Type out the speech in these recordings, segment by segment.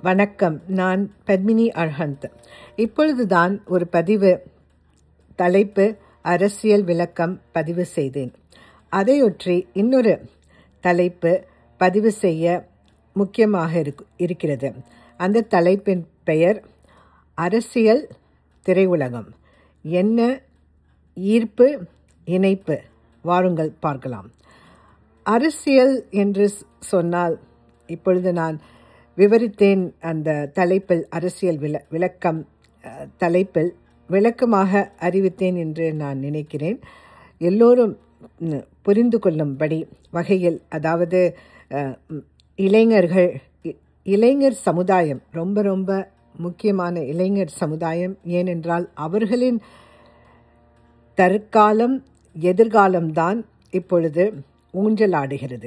வணக்கம் நான் பத்மினி அர்ஹந்த் இப்பொழுதுதான் ஒரு பதிவு தலைப்பு அரசியல் விளக்கம் பதிவு செய்தேன் அதையொற்றி இன்னொரு தலைப்பு பதிவு செய்ய முக்கியமாக இருக்- இருக்கிறது அந்த தலைப்பின் பெயர் அரசியல் திரையுலகம் என்ன ஈர்ப்பு இணைப்பு வாருங்கள் பார்க்கலாம் அரசியல் என்று ஸ்- சொன்னால் இப்பொழுது நான் விவரித்தேன் அந்த தலைப்பில் அரசியல் விள விளக்கம் அஹ், தலைப்பில் விளக்கமாக அறிவித்தேன் என்று நான் நினைக்கிறேன் எல்லோரும் ம், புரிந்து கொள்ளும்படி வகையில் அதாவது அஹ், ம், இளைஞர்கள் இ- இளைஞர் சமுதாயம் ரொம்ப ரொம்ப முக்கியமான இளைஞர் சமுதாயம் ஏனென்றால் அவர்களின் தற்காலம் எதிர்காலம்தான் இப்பொழுது ஊஞ்சலாடுகிறது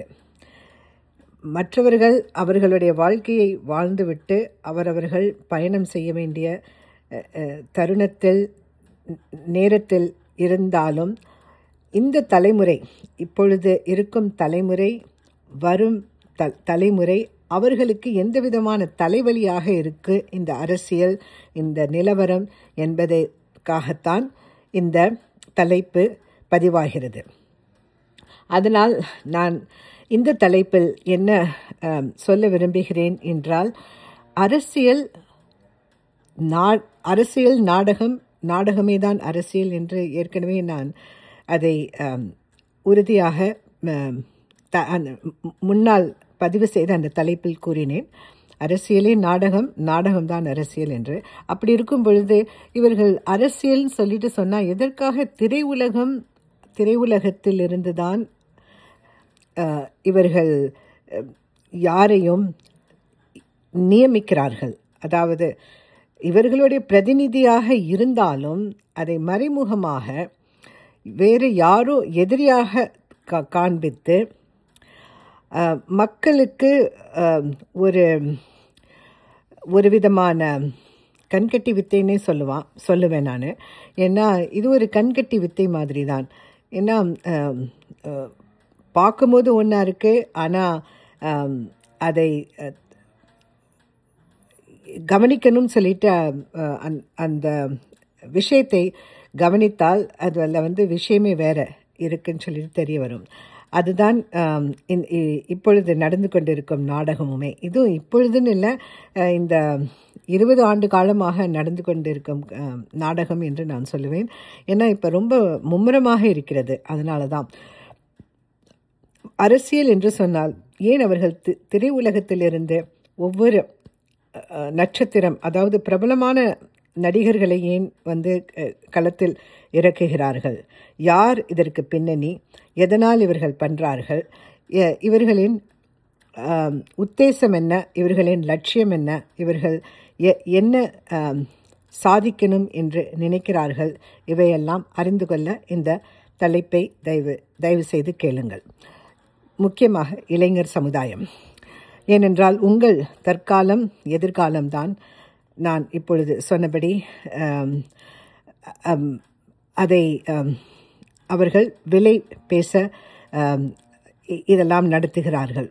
மற்றவர்கள் அவர்களுடைய வாழ்க்கையை வாழ்ந்துவிட்டு அவரவர்கள் பயணம் செய்ய வேண்டிய அஹ், அஹ், தருணத்தில் ந- நேரத்தில் இருந்தாலும் இந்த தலைமுறை இப்பொழுது இருக்கும் தலைமுறை வரும் த தலைமுறை அவர்களுக்கு எந்த விதமான தலைவலியாக இருக்கு இந்த அரசியல் இந்த நிலவரம் என்பதற்காகத்தான் இந்த தலைப்பு பதிவாகிறது அதனால் நான் இந்த தலைப்பில் என்ன அம், சொல்ல விரும்புகிறேன் என்றால் அரசியல் நா அரசியல் நாடகம் நாடகமே தான் அரசியல் என்று ஏற்கனவே நான் அதை அம், உறுதியாக அம், த அந்த மு- முன்னால் பதிவு செய்த அந்த தலைப்பில் கூறினேன் அரசியலே நாடகம் நாடகம்தான் அரசியல் என்று அப்படி இருக்கும் பொழுது இவர்கள் அரசியல்னு சொல்லிட்டு சொன்னால் எதற்காக திரையுலகம் திரையுலகத்தில் இருந்துதான் அஹ், இவர்கள் அஹ், யாரையும் நியமிக்கிறார்கள் அதாவது இவர்களுடைய பிரதிநிதியாக இருந்தாலும் அதை மறைமுகமாக வேறு யாரோ எதிரியாக கா காண்பித்து அஹ், மக்களுக்கு அஹ், ஒரு ஒரு விதமான கண்கட்டி வித்தைன்னே சொல்லுவான் சொல்லுவேன் நான் ஏன்னா இது ஒரு கண்கட்டி வித்தை மாதிரி தான் ஏன்னா அஹ், அஹ், பார்க்கும்போது ஒன்றா இருக்குது ஆனால் அதை அஹ், கவனிக்கணும்னு சொல்லிட்டு அஹ், அந்த- அந்த விஷயத்தை கவனித்தால் அது அதில் வந்து விஷயமே வேற இருக்குன்னு சொல்லிட்டு தெரிய வரும் அதுதான் ஆம், இந்த- இ- இப்பொழுது நடந்து கொண்டிருக்கும் நாடகமுமே இதுவும் இப்பொழுதுன்னு இல்லை அஹ், இந்த இருபது ஆண்டு காலமாக நடந்து கொண்டிருக்கும் அஹ், நாடகம் என்று நான் சொல்லுவேன் ஏன்னா இப்போ ரொம்ப மும்முரமாக இருக்கிறது அதனால தான் அரசியல் என்று சொன்னால் ஏன் அவர்கள் தி- திரையுலகத்திலிருந்து ஒவ்வொரு அஹ், நட்சத்திரம் அதாவது பிரபலமான நடிகர்களை ஏன் வந்து அஹ், களத்தில் இறக்குகிறார்கள் யார் இதற்கு பின்னணி எதனால் இவர்கள் பண்றார்கள் எ- இவர்களின் ஆம், உத்தேசம் என்ன இவர்களின் லட்சியம் என்ன இவர்கள் எ- என்ன ஆம், சாதிக்கணும் என்று நினைக்கிறார்கள் இவையெல்லாம் அறிந்து கொள்ள இந்த தலைப்பை தயவு தயவு செய்து கேளுங்கள் முக்கியமாக இளைஞர் சமுதாயம் ஏனென்றால் உங்கள் தற்காலம் எதிர்காலம்தான் நான் இப்பொழுது சொன்னபடி ஆம், ஆம், அதை ஆம், அவர்கள் விலை பேச ஆம், இ- இதெல்லாம் நடத்துகிறார்கள்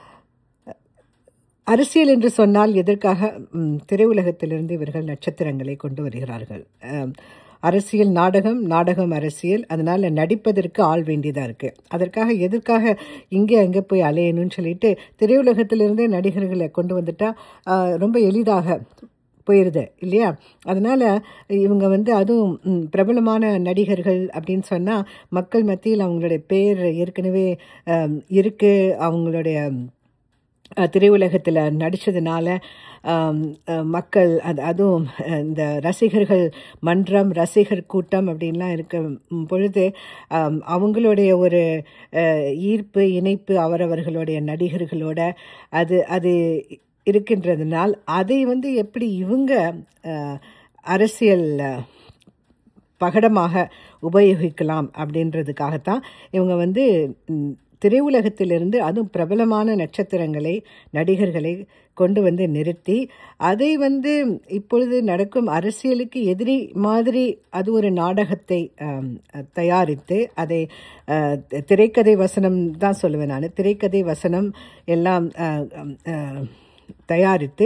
அரசியல் என்று சொன்னால் எதற்காக ம், திரையுலகத்திலிருந்து இவர்கள் நட்சத்திரங்களை கொண்டு வருகிறார்கள் ஆம், அரசியல் நாடகம் நாடகம் அரசியல் அதனால நடிப்பதற்கு ஆள் வேண்டியதா இருக்கு அதற்காக எதற்காக இங்கே அங்கே போய் அலையணும்னு சொல்லிட்டு திரையுலகத்திலிருந்தே நடிகர்களை கொண்டு வந்துட்டா ஆ, ரொம்ப எளிதாக போயிடுது இல்லையா அதனால இவங்க வந்து அதுவும் ம், பிரபலமான நடிகர்கள் அப்படின்னு சொன்னால் மக்கள் மத்தியில் அவங்களுடைய பேர் ஏற்கனவே ஆம், இருக்கு அவங்களுடைய அஹ், திரையுலகத்தில் நடித்ததுனால மக்கள் அது அதுவும் அஹ், இந்த ரசிகர்கள் மன்றம் ரசிகர் கூட்டம் அப்படின்லாம் இருக்க ம், பொழுது ஆம், அவங்களுடைய ஒரு அஹ், ஈர்ப்பு இணைப்பு அவரவர்களுடைய நடிகர்களோட அது அது இருக்கின்றதுனால் அதை வந்து எப்படி இவங்க அஹ், அரசியல் அஹ், பகடமாக உபயோகிக்கலாம் அப்படின்றதுக்காகத்தான் இவங்க வந்து ம், திரையுலகத்திலிருந்து அதுவும் பிரபலமான நட்சத்திரங்களை நடிகர்களை கொண்டு வந்து நிறுத்தி அதை வந்து இப்பொழுது நடக்கும் அரசியலுக்கு எதிரி மாதிரி அது ஒரு நாடகத்தை ஆம், தயாரித்து அதை அஹ், திரைக்கதை வசனம் தான் சொல்லுவேன் நான் திரைக்கதை வசனம் எல்லாம் அஹ், அஹ், தயாரித்து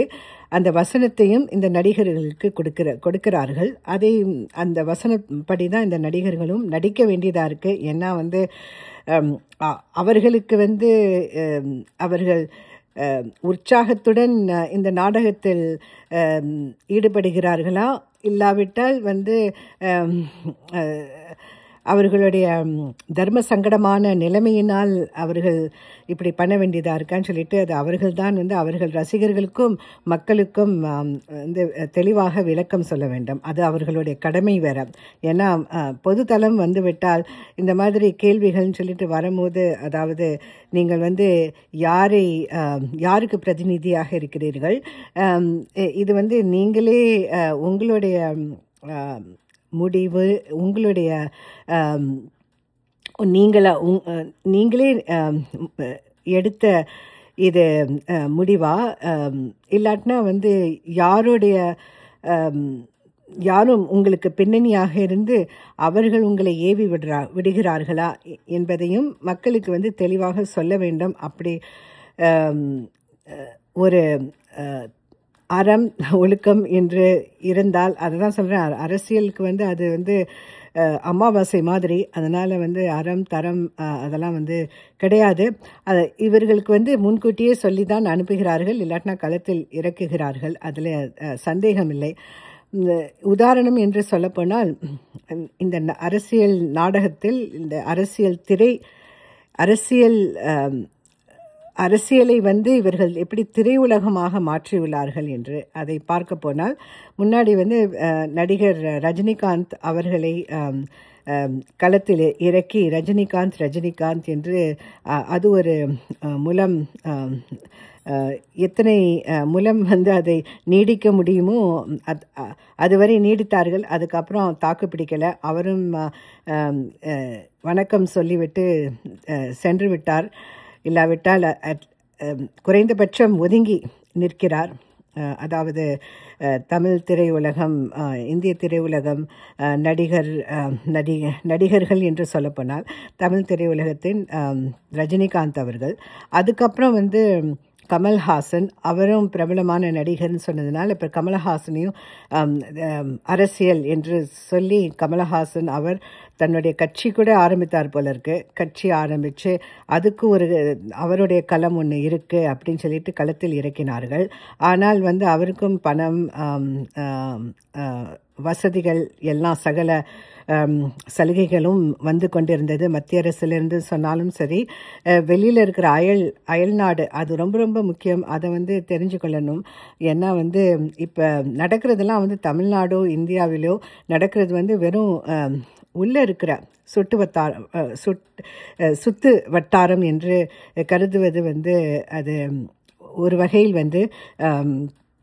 அந்த வசனத்தையும் இந்த நடிகர்களுக்கு கொடுக்கிற கொடுக்கிறார்கள் அதை அந்த வசனப்படி தான் இந்த நடிகர்களும் நடிக்க வேண்டியதாக இருக்குது ஏன்னா வந்து அம், அ- அவர்களுக்கு வந்து அம், அவர்கள் அஹ், உற்சாகத்துடன் அஹ், இந்த நாடகத்தில் அம், ஈடுபடுகிறார்களா இல்லாவிட்டால் வந்து அம், அஹ், அவர்களுடைய ம், தர்ம சங்கடமான நிலைமையினால் அவர்கள் இப்படி பண்ண வேண்டியதாக இருக்கான்னு சொல்லிட்டு அது அவர்கள் தான் வந்து அவர்கள் ரசிகர்களுக்கும் மக்களுக்கும் ஆம், வந்து தெளிவாக விளக்கம் சொல்ல வேண்டும் அது அவர்களுடைய கடமை வேற ஏன்னா அஹ், பொதுத்தளம் வந்து விட்டால் இந்த மாதிரி கேள்விகள்னு சொல்லிட்டு வரும்போது அதாவது நீங்கள் வந்து யாரை ஆம், யாருக்கு பிரதிநிதியாக இருக்கிறீர்கள் ஆம், இ- இது வந்து நீங்களே அஹ், உங்களுடைய ம், ஆம், முடிவு உங்களுடைய ஆம், நீங்களா உங்- அஹ், நீங்களே ஆம், அஹ், எடுத்த இது அஹ், முடிவா ஆம், இல்லாட்டினா வந்து யாருடைய ஆம், யாரும் உங்களுக்கு பின்னணியாக இருந்து அவர்கள் உங்களை ஏவி விடுறா விடுகிறார்களா எ- என்பதையும் மக்களுக்கு வந்து தெளிவாக சொல்ல வேண்டும் அப்படி ஆம், அஹ், ஒரு அஹ், அறம் ஒழுக்கம் என்று இருந்தால் அதை தான் சொல்கிறேன் அரசியலுக்கு வந்து அது வந்து அஹ், அமாவாசை மாதிரி அதனால் வந்து அறம் தரம் அஹ், அதெல்லாம் வந்து கிடையாது அது இவர்களுக்கு வந்து முன்கூட்டியே சொல்லி தான் அனுப்புகிறார்கள் இல்லாட்டினா களத்தில் இறக்குகிறார்கள் அதில் சந்தேகம் இல்லை இந்த உதாரணம் என்று சொல்லப்போனால் இந்த ந- அரசியல் நாடகத்தில் இந்த அரசியல் திரை அரசியல் ஆம், அரசியலை வந்து இவர்கள் எப்படி திரையுலகமாக மாற்றியுள்ளார்கள் என்று அதை பார்க்க போனால் முன்னாடி வந்து அஹ், நடிகர் ரஜினிகாந்த் அவர்களை ஆம், ஆம், களத்தில் இறக்கி ரஜினிகாந்த் ரஜினிகாந்த் என்று அஹ், அது ஒரு அஹ், முலம் ஆம், அஹ், எத்தனை அஹ், முலம் வந்து அதை நீடிக்க முடியுமோ அது அ- அதுவரை நீடித்தார்கள் அதுக்கப்புறம் தாக்கு பிடிக்கலை அவரும் அஹ், ஆம், அஹ், வணக்கம் சொல்லிவிட்டு அஹ், சென்று விட்டார் இல்லாவிட்டால் அ- அட்- அம், குறைந்தபட்சம் ஒதுங்கி நிற்கிறார் அஹ், அதாவது அஹ், தமிழ் திரையுலகம் அஹ், இந்திய திரையுலகம் அஹ், நடிகர் அஹ், நடி நடிகர்கள் என்று சொல்லப்போனால் தமிழ் திரையுலகத்தின் அம், ரஜினிகாந்த் அவர்கள் அதுக்கப்புறம் வந்து கமல்ஹாசன் அவரும் பிரபலமான நடிகர்னு சொன்னதுனால இப்போ கமலஹாசனையும் ஆம், ஆம், அரசியல் என்று சொல்லி கமலஹாசன் அவர் தன்னுடைய கட்சி கூட ஆரம்பித்தார் போல இருக்கு கட்சி ஆரம்பித்து அதுக்கு ஒரு அவருடைய களம் ஒன்று இருக்குது அப்படின்னு சொல்லிட்டு களத்தில் இறக்கினார்கள் ஆனால் வந்து அவருக்கும் பணம் ஆம், ஆம், ஆ, வசதிகள் எல்லாம் சகல ஆம், சலுகைகளும் வந்து கொண்டிருந்தது மத்திய அரசிலிருந்து சொன்னாலும் சரி அஹ், வெளியில இருக்கிற அயல் அயல்நாடு அது ரொம்ப ரொம்ப முக்கியம் அதை வந்து தெரிஞ்சு கொள்ளணும் ஏன்னா வந்து இப்போ நடக்கிறதெல்லாம் வந்து தமிழ்நாடோ இந்தியாவிலோ நடக்கிறது வந்து வெறும் ஆம், உள்ள இருக்கிற சுட்டு வட்டாரம் அஹ், சுட் அஹ், சுத்து வட்டாரம் என்று கருதுவது வந்து அது ஒரு வகையில் வந்து ஆம்,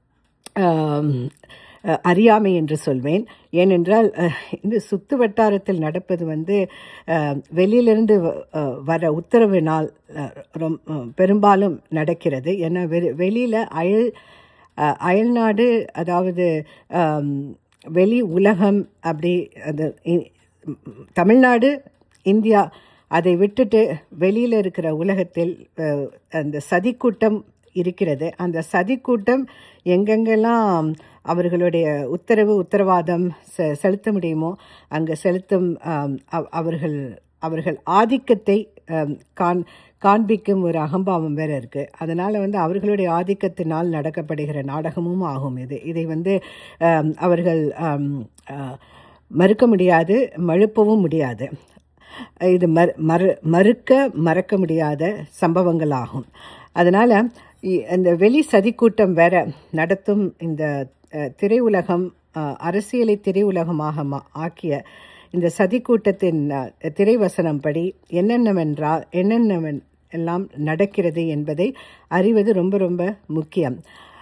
ஆம், அஹ், அறியாமை என்று சொல்வேன் ஏனென்றால் அஹ், இந்த சுத்து வட்டாரத்தில் நடப்பது வந்து அஹ், வெளியிலிருந்து வ- அஹ், வர உத்தரவினால் அஹ், ரொம் அஹ், பெரும்பாலும் நடக்கிறது ஏன்னா வெ வெளியில் அயல் அஹ், அயல்நாடு அதாவது ஆம், வெளி உலகம் அப்படி அது இ- தமிழ்நாடு இந்தியா அதை விட்டுட்டு வெளியில் இருக்கிற உலகத்தில் அஹ், அந்த சதிக்கூட்டம் இருக்கிறது அந்த சதிக்கூட்டம் எங்கெங்கெல்லாம் அவர்களுடைய உத்தரவு உத்தரவாதம் செ- செலுத்த முடியுமோ அங்கே செலுத்தும் ஆம், அவ- அவர்கள் அவர்கள் ஆதிக்கத்தை ஆம், காண் காண்பிக்கும் ஒரு அகம்பாவம் வேற இருக்கு அதனால வந்து அவர்களுடைய ஆதிக்கத்தினால் நடக்கப்படுகிற நாடகமும் ஆகும் இது இதை வந்து ஆம், அவர்கள் ஆம், ஆ, மறுக்க முடியாது மழுப்பவும் முடியாது இது மறு மறு மறுக்க மறக்க முடியாத சம்பவங்கள் ஆகும் அதனால் இந்த வெளி சதிக்கூட்டம் வேற நடத்தும் இந்த அஹ், திரையுலகம் அஹ், அரசியலை திரையுலகமாக மா- ஆக்கிய இந்த சதிக்கூட்டத்தின் அஹ், திரைவசனம் படி என்னென்னவென்றால் என்னென்னவென் எல்லாம் நடக்கிறது என்பதை அறிவது ரொம்ப ரொம்ப முக்கியம்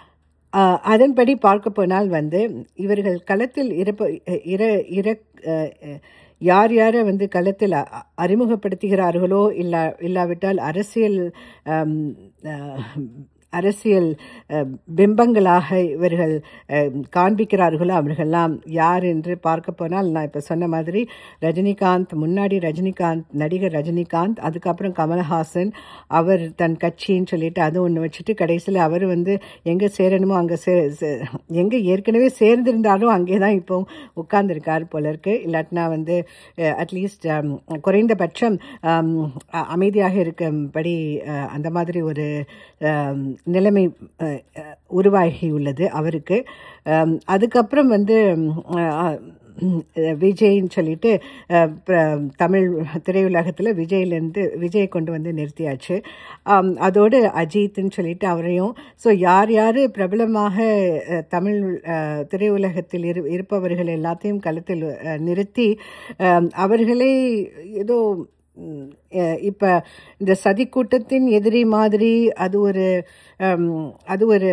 ஆஹ் அதன்படி பார்க்க போனால் வந்து இவர்கள் களத்தில் இருப்ப இர இர அஹ் அஹ் யார் யாரை வந்து களத்தில் அ- அ- அறிமுகப்படுத்துகிறார்களோ இல்லா இல்லாவிட்டால் அரசியல் ஆம், ஆஹ், அரசியல் அஹ், பிம்பங்களாக இவர்கள் அஹ், காண்பிக்கிறார்களோ அவர்களெல்லாம் யார் என்று பார்க்க போனால் நான் இப்போ சொன்ன மாதிரி ரஜினிகாந்த் முன்னாடி ரஜினிகாந்த் நடிகர் ரஜினிகாந்த் அதுக்கப்புறம் கமலஹாசன் அவர் தன் கட்சின்னு சொல்லிட்டு அது ஒன்று வச்சுட்டு கடைசியில் அவர் வந்து எங்கே சேரணுமோ அங்கே சே எங்கே ஏற்கனவே சேர்ந்திருந்தாலும் அங்கே தான் இப்போ உட்கார்ந்துருக்கார் போல இருக்கு இல்லாட்டினா வந்து அட்லீஸ்ட் குறைந்தபட்சம் ஆம், அ- அமைதியாக இருக்கும்படி அஹ், அந்த மாதிரி ஒரு ஆம், நிலைமை அஹ், அஹ், உருவாகியுள்ளது அவருக்கு ஆம், அதுக்கப்புறம் வந்து ம், அஹ், ம், விஜய்ன்னு சொல்லிட்டு அஹ், பிர- தமிழ் திரையுலகத்தில் விஜய்லேருந்து விஜயை கொண்டு வந்து நிறுத்தியாச்சு ஆம், அதோடு அஜித்னு சொல்லிட்டு அவரையும் ஸோ யார் யார் பிரபலமாக அஹ், தமிழ் அஹ், திரையுலகத்தில் இரு இருப்பவர்கள் எல்லாத்தையும் களத்தில் அஹ், நிறுத்தி அஹ், அவர்களை ஏதோ ம், அஹ், இப்ப இந்த சதி கூட்டத்தின் எதிரி மாதிரி அது ஒரு அம், அது ஒரு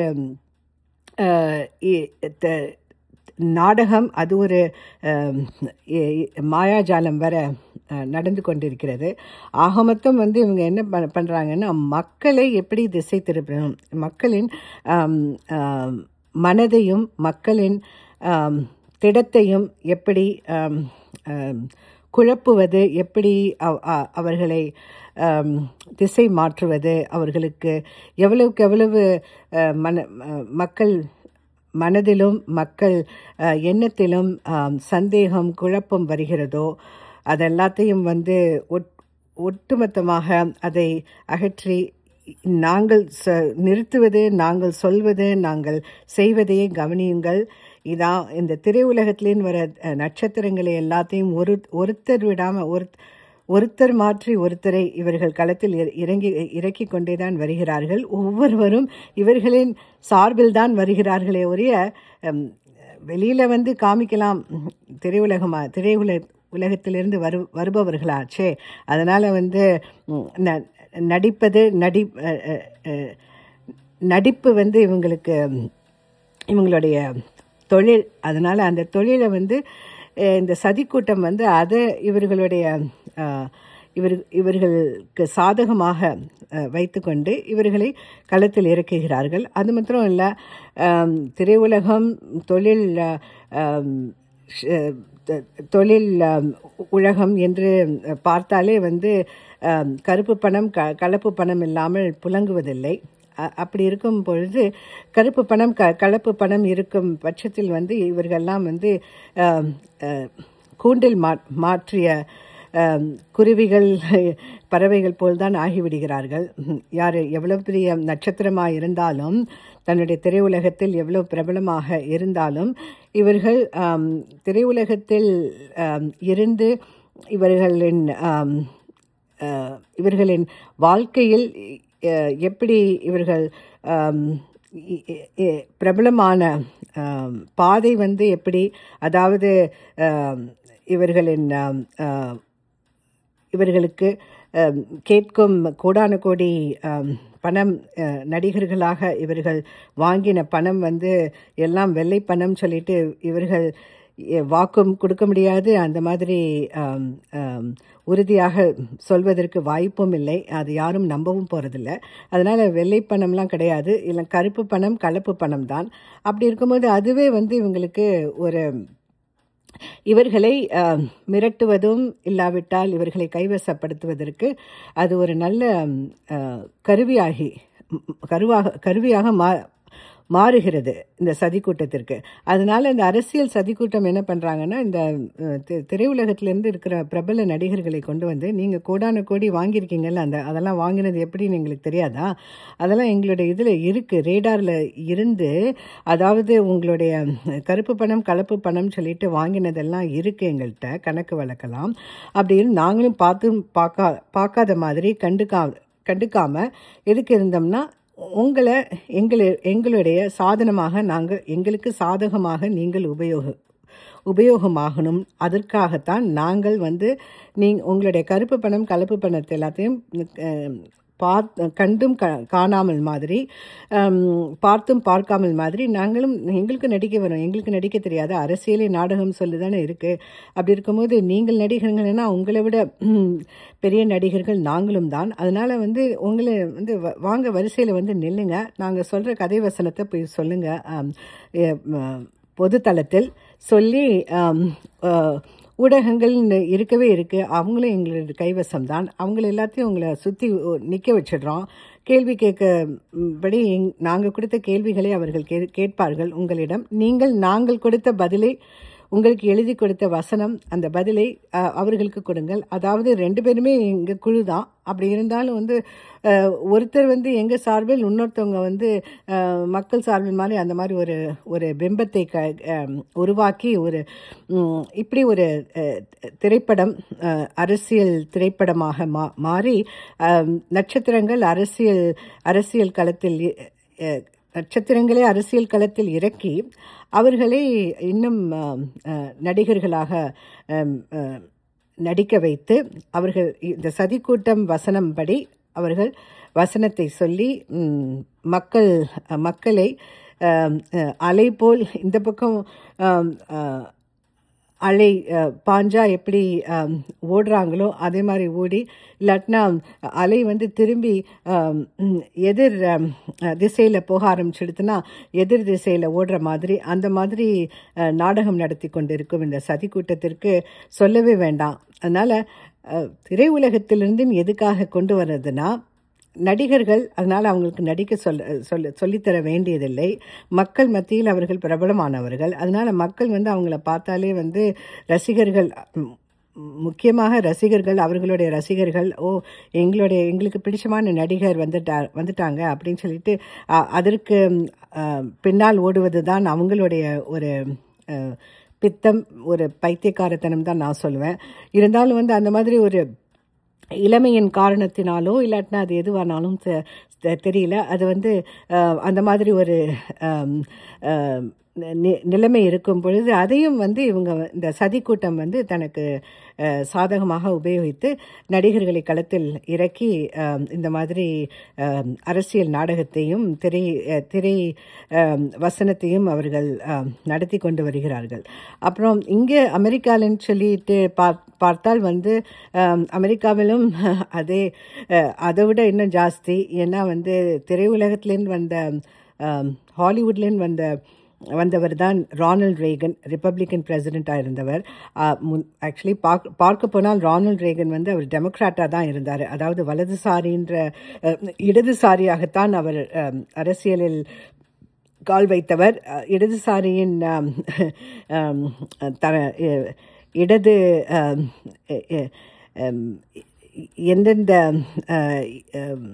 அஹ், இ- த- நாடகம் அது ஒரு அம், இ- இ- மாயாஜாலம் வர அஹ், நடந்து கொண்டிருக்கிறது ஆக மொத்தம் வந்து இவங்க என்ன ப- பண்றாங்கன்னா மக்களை எப்படி திசை திருப்பணும் மக்களின் அம், அம், மனதையும் மக்களின் அம், திடத்தையும் எப்படி அம், அம், குழப்புவது எப்படி அவ- அ- அவர்களை அம், திசை மாற்றுவது அவர்களுக்கு எவ்வளவுக்கு எவ்வளவு அஹ், மன அஹ், மக்கள் மனதிலும் மக்கள் அஹ், எண்ணத்திலும் ஆம், சந்தேகம் குழப்பம் வருகிறதோ அதெல்லாத்தையும் வந்து ஒட் ஒட்டுமொத்தமாக அதை அகற்றி நாங்கள் ச நிறுத்துவது நாங்கள் சொல்வது நாங்கள் செய்வதையே கவனியுங்கள் இதான் இந்த திரையுலகத்திலேன்னு வர அஹ், நட்சத்திரங்களை எல்லாத்தையும் ஒரு ஒருத்தர் விடாமல் ஒரு ஒருத்தர் மாற்றி ஒருத்தரை இவர்கள் களத்தில் இற- இறங்கி இறக்கிக் கொண்டே தான் வருகிறார்கள் ஒவ்வொருவரும் இவர்களின் சார்பில் தான் வருகிறார்களே ஒழிய ஹம், வெளியில வந்து காமிக்கலாம் ம், திரையுலகமா திரையுல உலகத்திலிருந்து வரு வருபவர்களாச்சே அதனால வந்து ம், ந- நடிப்பது நடி அஹ், அஹ், அஹ், நடிப்பு வந்து இவங்களுக்கு ம், இவங்களுடைய தொழில் அதனால அந்த தொழிலை வந்து அஹ், இந்த சதிக்கூட்டம் வந்து அதை இவர்களுடைய அஹ், இவர் இவர்களுக்கு சாதகமாக அஹ், வைத்துக்கொண்டு இவர்களை களத்தில் இறக்குகிறார்கள் அது மாத்திரம் இல்லை திரையுலகம் தொழில் அஹ், ஆம், ஷ- த- தொழில் ஆம், உலகம் என்று பார்த்தாலே வந்து ஆம், கருப்பு பணம் க கலப்பு பணம் இல்லாமல் புழங்குவதில்லை அ- அப்படி இருக்கும் பொழுது கருப்பு பணம் க கலப்பு பணம் இருக்கும் பட்சத்தில் வந்து இவர்கள்லாம் வந்து ஆம், அஹ், கூண்டில் மா மாற்றிய ஆம், குருவிகள் பறவைகள் போல்தான் ஆகிவிடுகிறார்கள் யார் எவ்வளவு பெரிய நட்சத்திரமாக இருந்தாலும் தன்னுடைய திரையுலகத்தில் எவ்வளவு பிரபலமாக இருந்தாலும் இவர்கள் ஆம், திரையுலகத்தில் ஆம், இருந்து இவர்களின் ஆம், அஹ், இவர்களின் வாழ்க்கையில் அஹ், எப்படி இவர்கள் ஆம், இ- இ- இ- பிரபலமான ஆம், பாதை வந்து எப்படி அதாவது ஆம், இவர்களின் ஆம், ஆஹ், இவர்களுக்கு அம், கேட்கும் கோடான கோடி அம், பணம் அஹ், நடிகர்களாக இவர்கள் வாங்கின பணம் வந்து எல்லாம் வெள்ளை பணம் சொல்லிட்டு இவர்கள் எ- வாக்கும் கொடுக்க முடியாது அந்த மாதிரி ஆம், ஆம், உறுதியாக சொல்வதற்கு வாய்ப்பும் இல்லை அது யாரும் நம்பவும் போகிறதில்ல அதனால் வெள்ளை பணம்லாம் கிடையாது இல்லை கருப்பு பணம் கலப்பு பணம் தான் அப்படி இருக்கும்போது அதுவே வந்து இவங்களுக்கு ஒரு இவர்களை அஹ், மிரட்டுவதும் இல்லாவிட்டால் இவர்களை கைவசப்படுத்துவதற்கு அது ஒரு நல்ல ம், அஹ், கருவியாகி ம், கருவாக கருவியாக மா மாறுகிறது இந்த சதிக்கூட்டத்திற்கு அதனால இந்த அரசியல் சதிக்கூட்டம் என்ன பண்றாங்கன்னா இந்த அஹ், தி- திரையுலகத்திலிருந்து இருக்கிற பிரபல நடிகர்களை கொண்டு வந்து நீங்க கோடான கோடி வாங்கியிருக்கீங்கல்ல அந்த அதெல்லாம் வாங்கினது எப்படின்னு எங்களுக்கு தெரியாதா அதெல்லாம் எங்களுடைய இதில் இருக்கு ரேடாரில் இருந்து அதாவது உங்களுடைய கருப்பு பணம் கலப்பு பணம் சொல்லிட்டு வாங்கினதெல்லாம் இருக்கு எங்கள்கிட்ட கணக்கு வழக்கலாம் அப்படி இருந்து நாங்களும் பார்த்து பார்க்கா பார்க்காத மாதிரி கண்டுக்கா கண்டுக்காம எதுக்கு இருந்தோம்னா உங்களை எங்களை எங்களுடைய சாதனமாக நாங்கள் எங்களுக்கு சாதகமாக நீங்கள் உபயோக உபயோகமாகணும் அதற்காகத்தான் நாங்கள் வந்து நீ உங்களுடைய கருப்பு பணம் கலப்பு பணத்தை எல்லாத்தையும் அஹ், பாத் கண்டும் க காணாமல் மாதிரி ஆம், பார்த்தும் பார்க்காமல் மாதிரி நாங்களும் எங்களுக்கு நடிக்க வரும் எங்களுக்கு நடிக்க தெரியாது அரசியலே நாடகம் சொல்லி தானே இருக்குது அப்படி இருக்கும்போது நீங்கள் நடிகர்கள்னா உங்களை விட ம், பெரிய நடிகர்கள் நாங்களும் தான் அதனால் வந்து உங்களை வந்து வ- வாங்க வரிசையில் வந்து நில்லுங்க நாங்கள் சொல்கிற கதை வசனத்தை போய் சொல்லுங்கள் பொது தளத்தில் சொல்லி ஆம், ஆ, ஊடகங்கள் ந- இருக்கவே இருக்கு அவங்களும் எங்களோட கைவசம் தான் அவங்கள எல்லாத்தையும் உங்களை சுற்றி நிற்க வச்சிடுறோம் கேள்வி கேட்கபடி நாங்கள் கொடுத்த கேள்விகளை அவர்கள் கே கேட்பார்கள் உங்களிடம் நீங்கள் நாங்கள் கொடுத்த பதிலை உங்களுக்கு எழுதி கொடுத்த வசனம் அந்த பதிலை அ, அவர்களுக்கு கொடுங்கள் அதாவது ரெண்டு பேருமே எங்கள் குழு தான் அப்படி இருந்தாலும் வந்து அ, ஒருத்தர் வந்து எங்கள் சார்பில் இன்னொருத்தவங்க வந்து அ, மக்கள் சார்பில் மாதிரி அந்த மாதிரி ஒரு ஒரு பிம்பத்தை க அம், உருவாக்கி ஒரு ம், இப்படி ஒரு அ, திரைப்படம் அ, அரசியல் திரைப்படமாக மா மாறி அம், நட்சத்திரங்கள் அரசியல் அரசியல் களத்தில் இ- அ, நட்சத்திரங்களே அரசியல் களத்தில் இறக்கி அவர்களை இன்னும் ஆம், அஹ், நடிகர்களாக ஆம், அஹ், நடிக்க வைத்து அவர்கள் இந்த சதிக்கூட்டம் வசனம் படி அவர்கள் வசனத்தை சொல்லி ம், மக்கள் மக்களை ஆம், அஹ், அலை போல் இந்த பக்கம் ஆம், அஹ், அலை அஹ், பாஞ்சா எப்படி ஆம், ஓடுறாங்களோ அதே மாதிரி ஓடி இல்லாட்டினா அலை வந்து திரும்பி ஆம், ம், எதிர் திசையில் போக ஆரம்பிச்சிடுதுன்னா எதிர் திசையில் ஓடுற மாதிரி அந்த மாதிரி அஹ், நாடகம் நடத்தி கொண்டிருக்கும் இந்த சதி கூட்டத்திற்கு சொல்லவே வேண்டாம் அதனால் திரையுலகத்திலிருந்து எதுக்காக கொண்டு வர்றதுன்னா நடிகர்கள் அதனால் அவங்களுக்கு நடிக்க சொல்ல சொல்ல சொல்லித்தர வேண்டியதில்லை மக்கள் மத்தியில் அவர்கள் பிரபலமானவர்கள் அதனால் மக்கள் வந்து அவங்கள பார்த்தாலே வந்து ரசிகர்கள் ம், முக்கியமாக ரசிகர்கள் அவர்களுடைய ரசிகர்கள் ஓ எங்களுடைய எங்களுக்கு பிடிச்சமான நடிகர் வந்துட்டா வந்துட்டாங்க அப்படின்னு சொல்லிட்டு அ, அதற்கு ம், அ, பின்னால் ஓடுவது தான் அவங்களுடைய ஒரு அ, பித்தம் ஒரு பைத்தியக்காரத்தனம் தான் நான் சொல்லுவேன் இருந்தாலும் வந்து அந்த மாதிரி ஒரு இளமையின் காரணத்தினாலோ இல்லாட்டினா அது எதுவானாலும் தெ- தெ- தெரியல அது வந்து அஹ், அந்த மாதிரி ஒரு அம், அஹ், நி- நிலைமை இருக்கும் பொழுது அதையும் வந்து இவங்க வ- இந்த சதி கூட்டம் வந்து தனக்கு அஹ், சாதகமாக உபயோகித்து நடிகர்களை களத்தில் இறக்கி அம், இந்த மாதிரி அம், அரசியல் நாடகத்தையும் திரை அஹ், திரை அம், வசனத்தையும் அவர்கள் அம், நடத்தி கொண்டு வருகிறார்கள் அப்புறம் இங்கே அமெரிக்காலன்னு சொல்லிட்டு பார் பார்த்தால் வந்து அம், அமெரிக்காவிலும் அதே அஹ், அதை விட இன்னும் ஜாஸ்தி ஏன்னா வந்து திரையுலகத்துலேருந்து வந்த அம், ஹாலிவுட்லேருந்து வந்த வந்தவர் தான் ரானல்ட் ரேகன் ரிப்பப்ளிக்கன் பிரசிடெண்ட்டாக இருந்தவர் ஆக்சுவலி பார்க்க பார்க்க போனால் ரானல்ட் ரேகன் வந்து அவர் டெமோக்ராட்டாக தான் இருந்தார் அதாவது வலதுசாரின்ற அஹ், இடதுசாரியாகத்தான் அவர் அம், அரசியலில் கால் வைத்தவர் அஹ், இடதுசாரியின் ஆம், ஆம், த அஹ், இடது ஆம், எ- எ- ஆம், எந்தெந்த அஹ், ஆம்,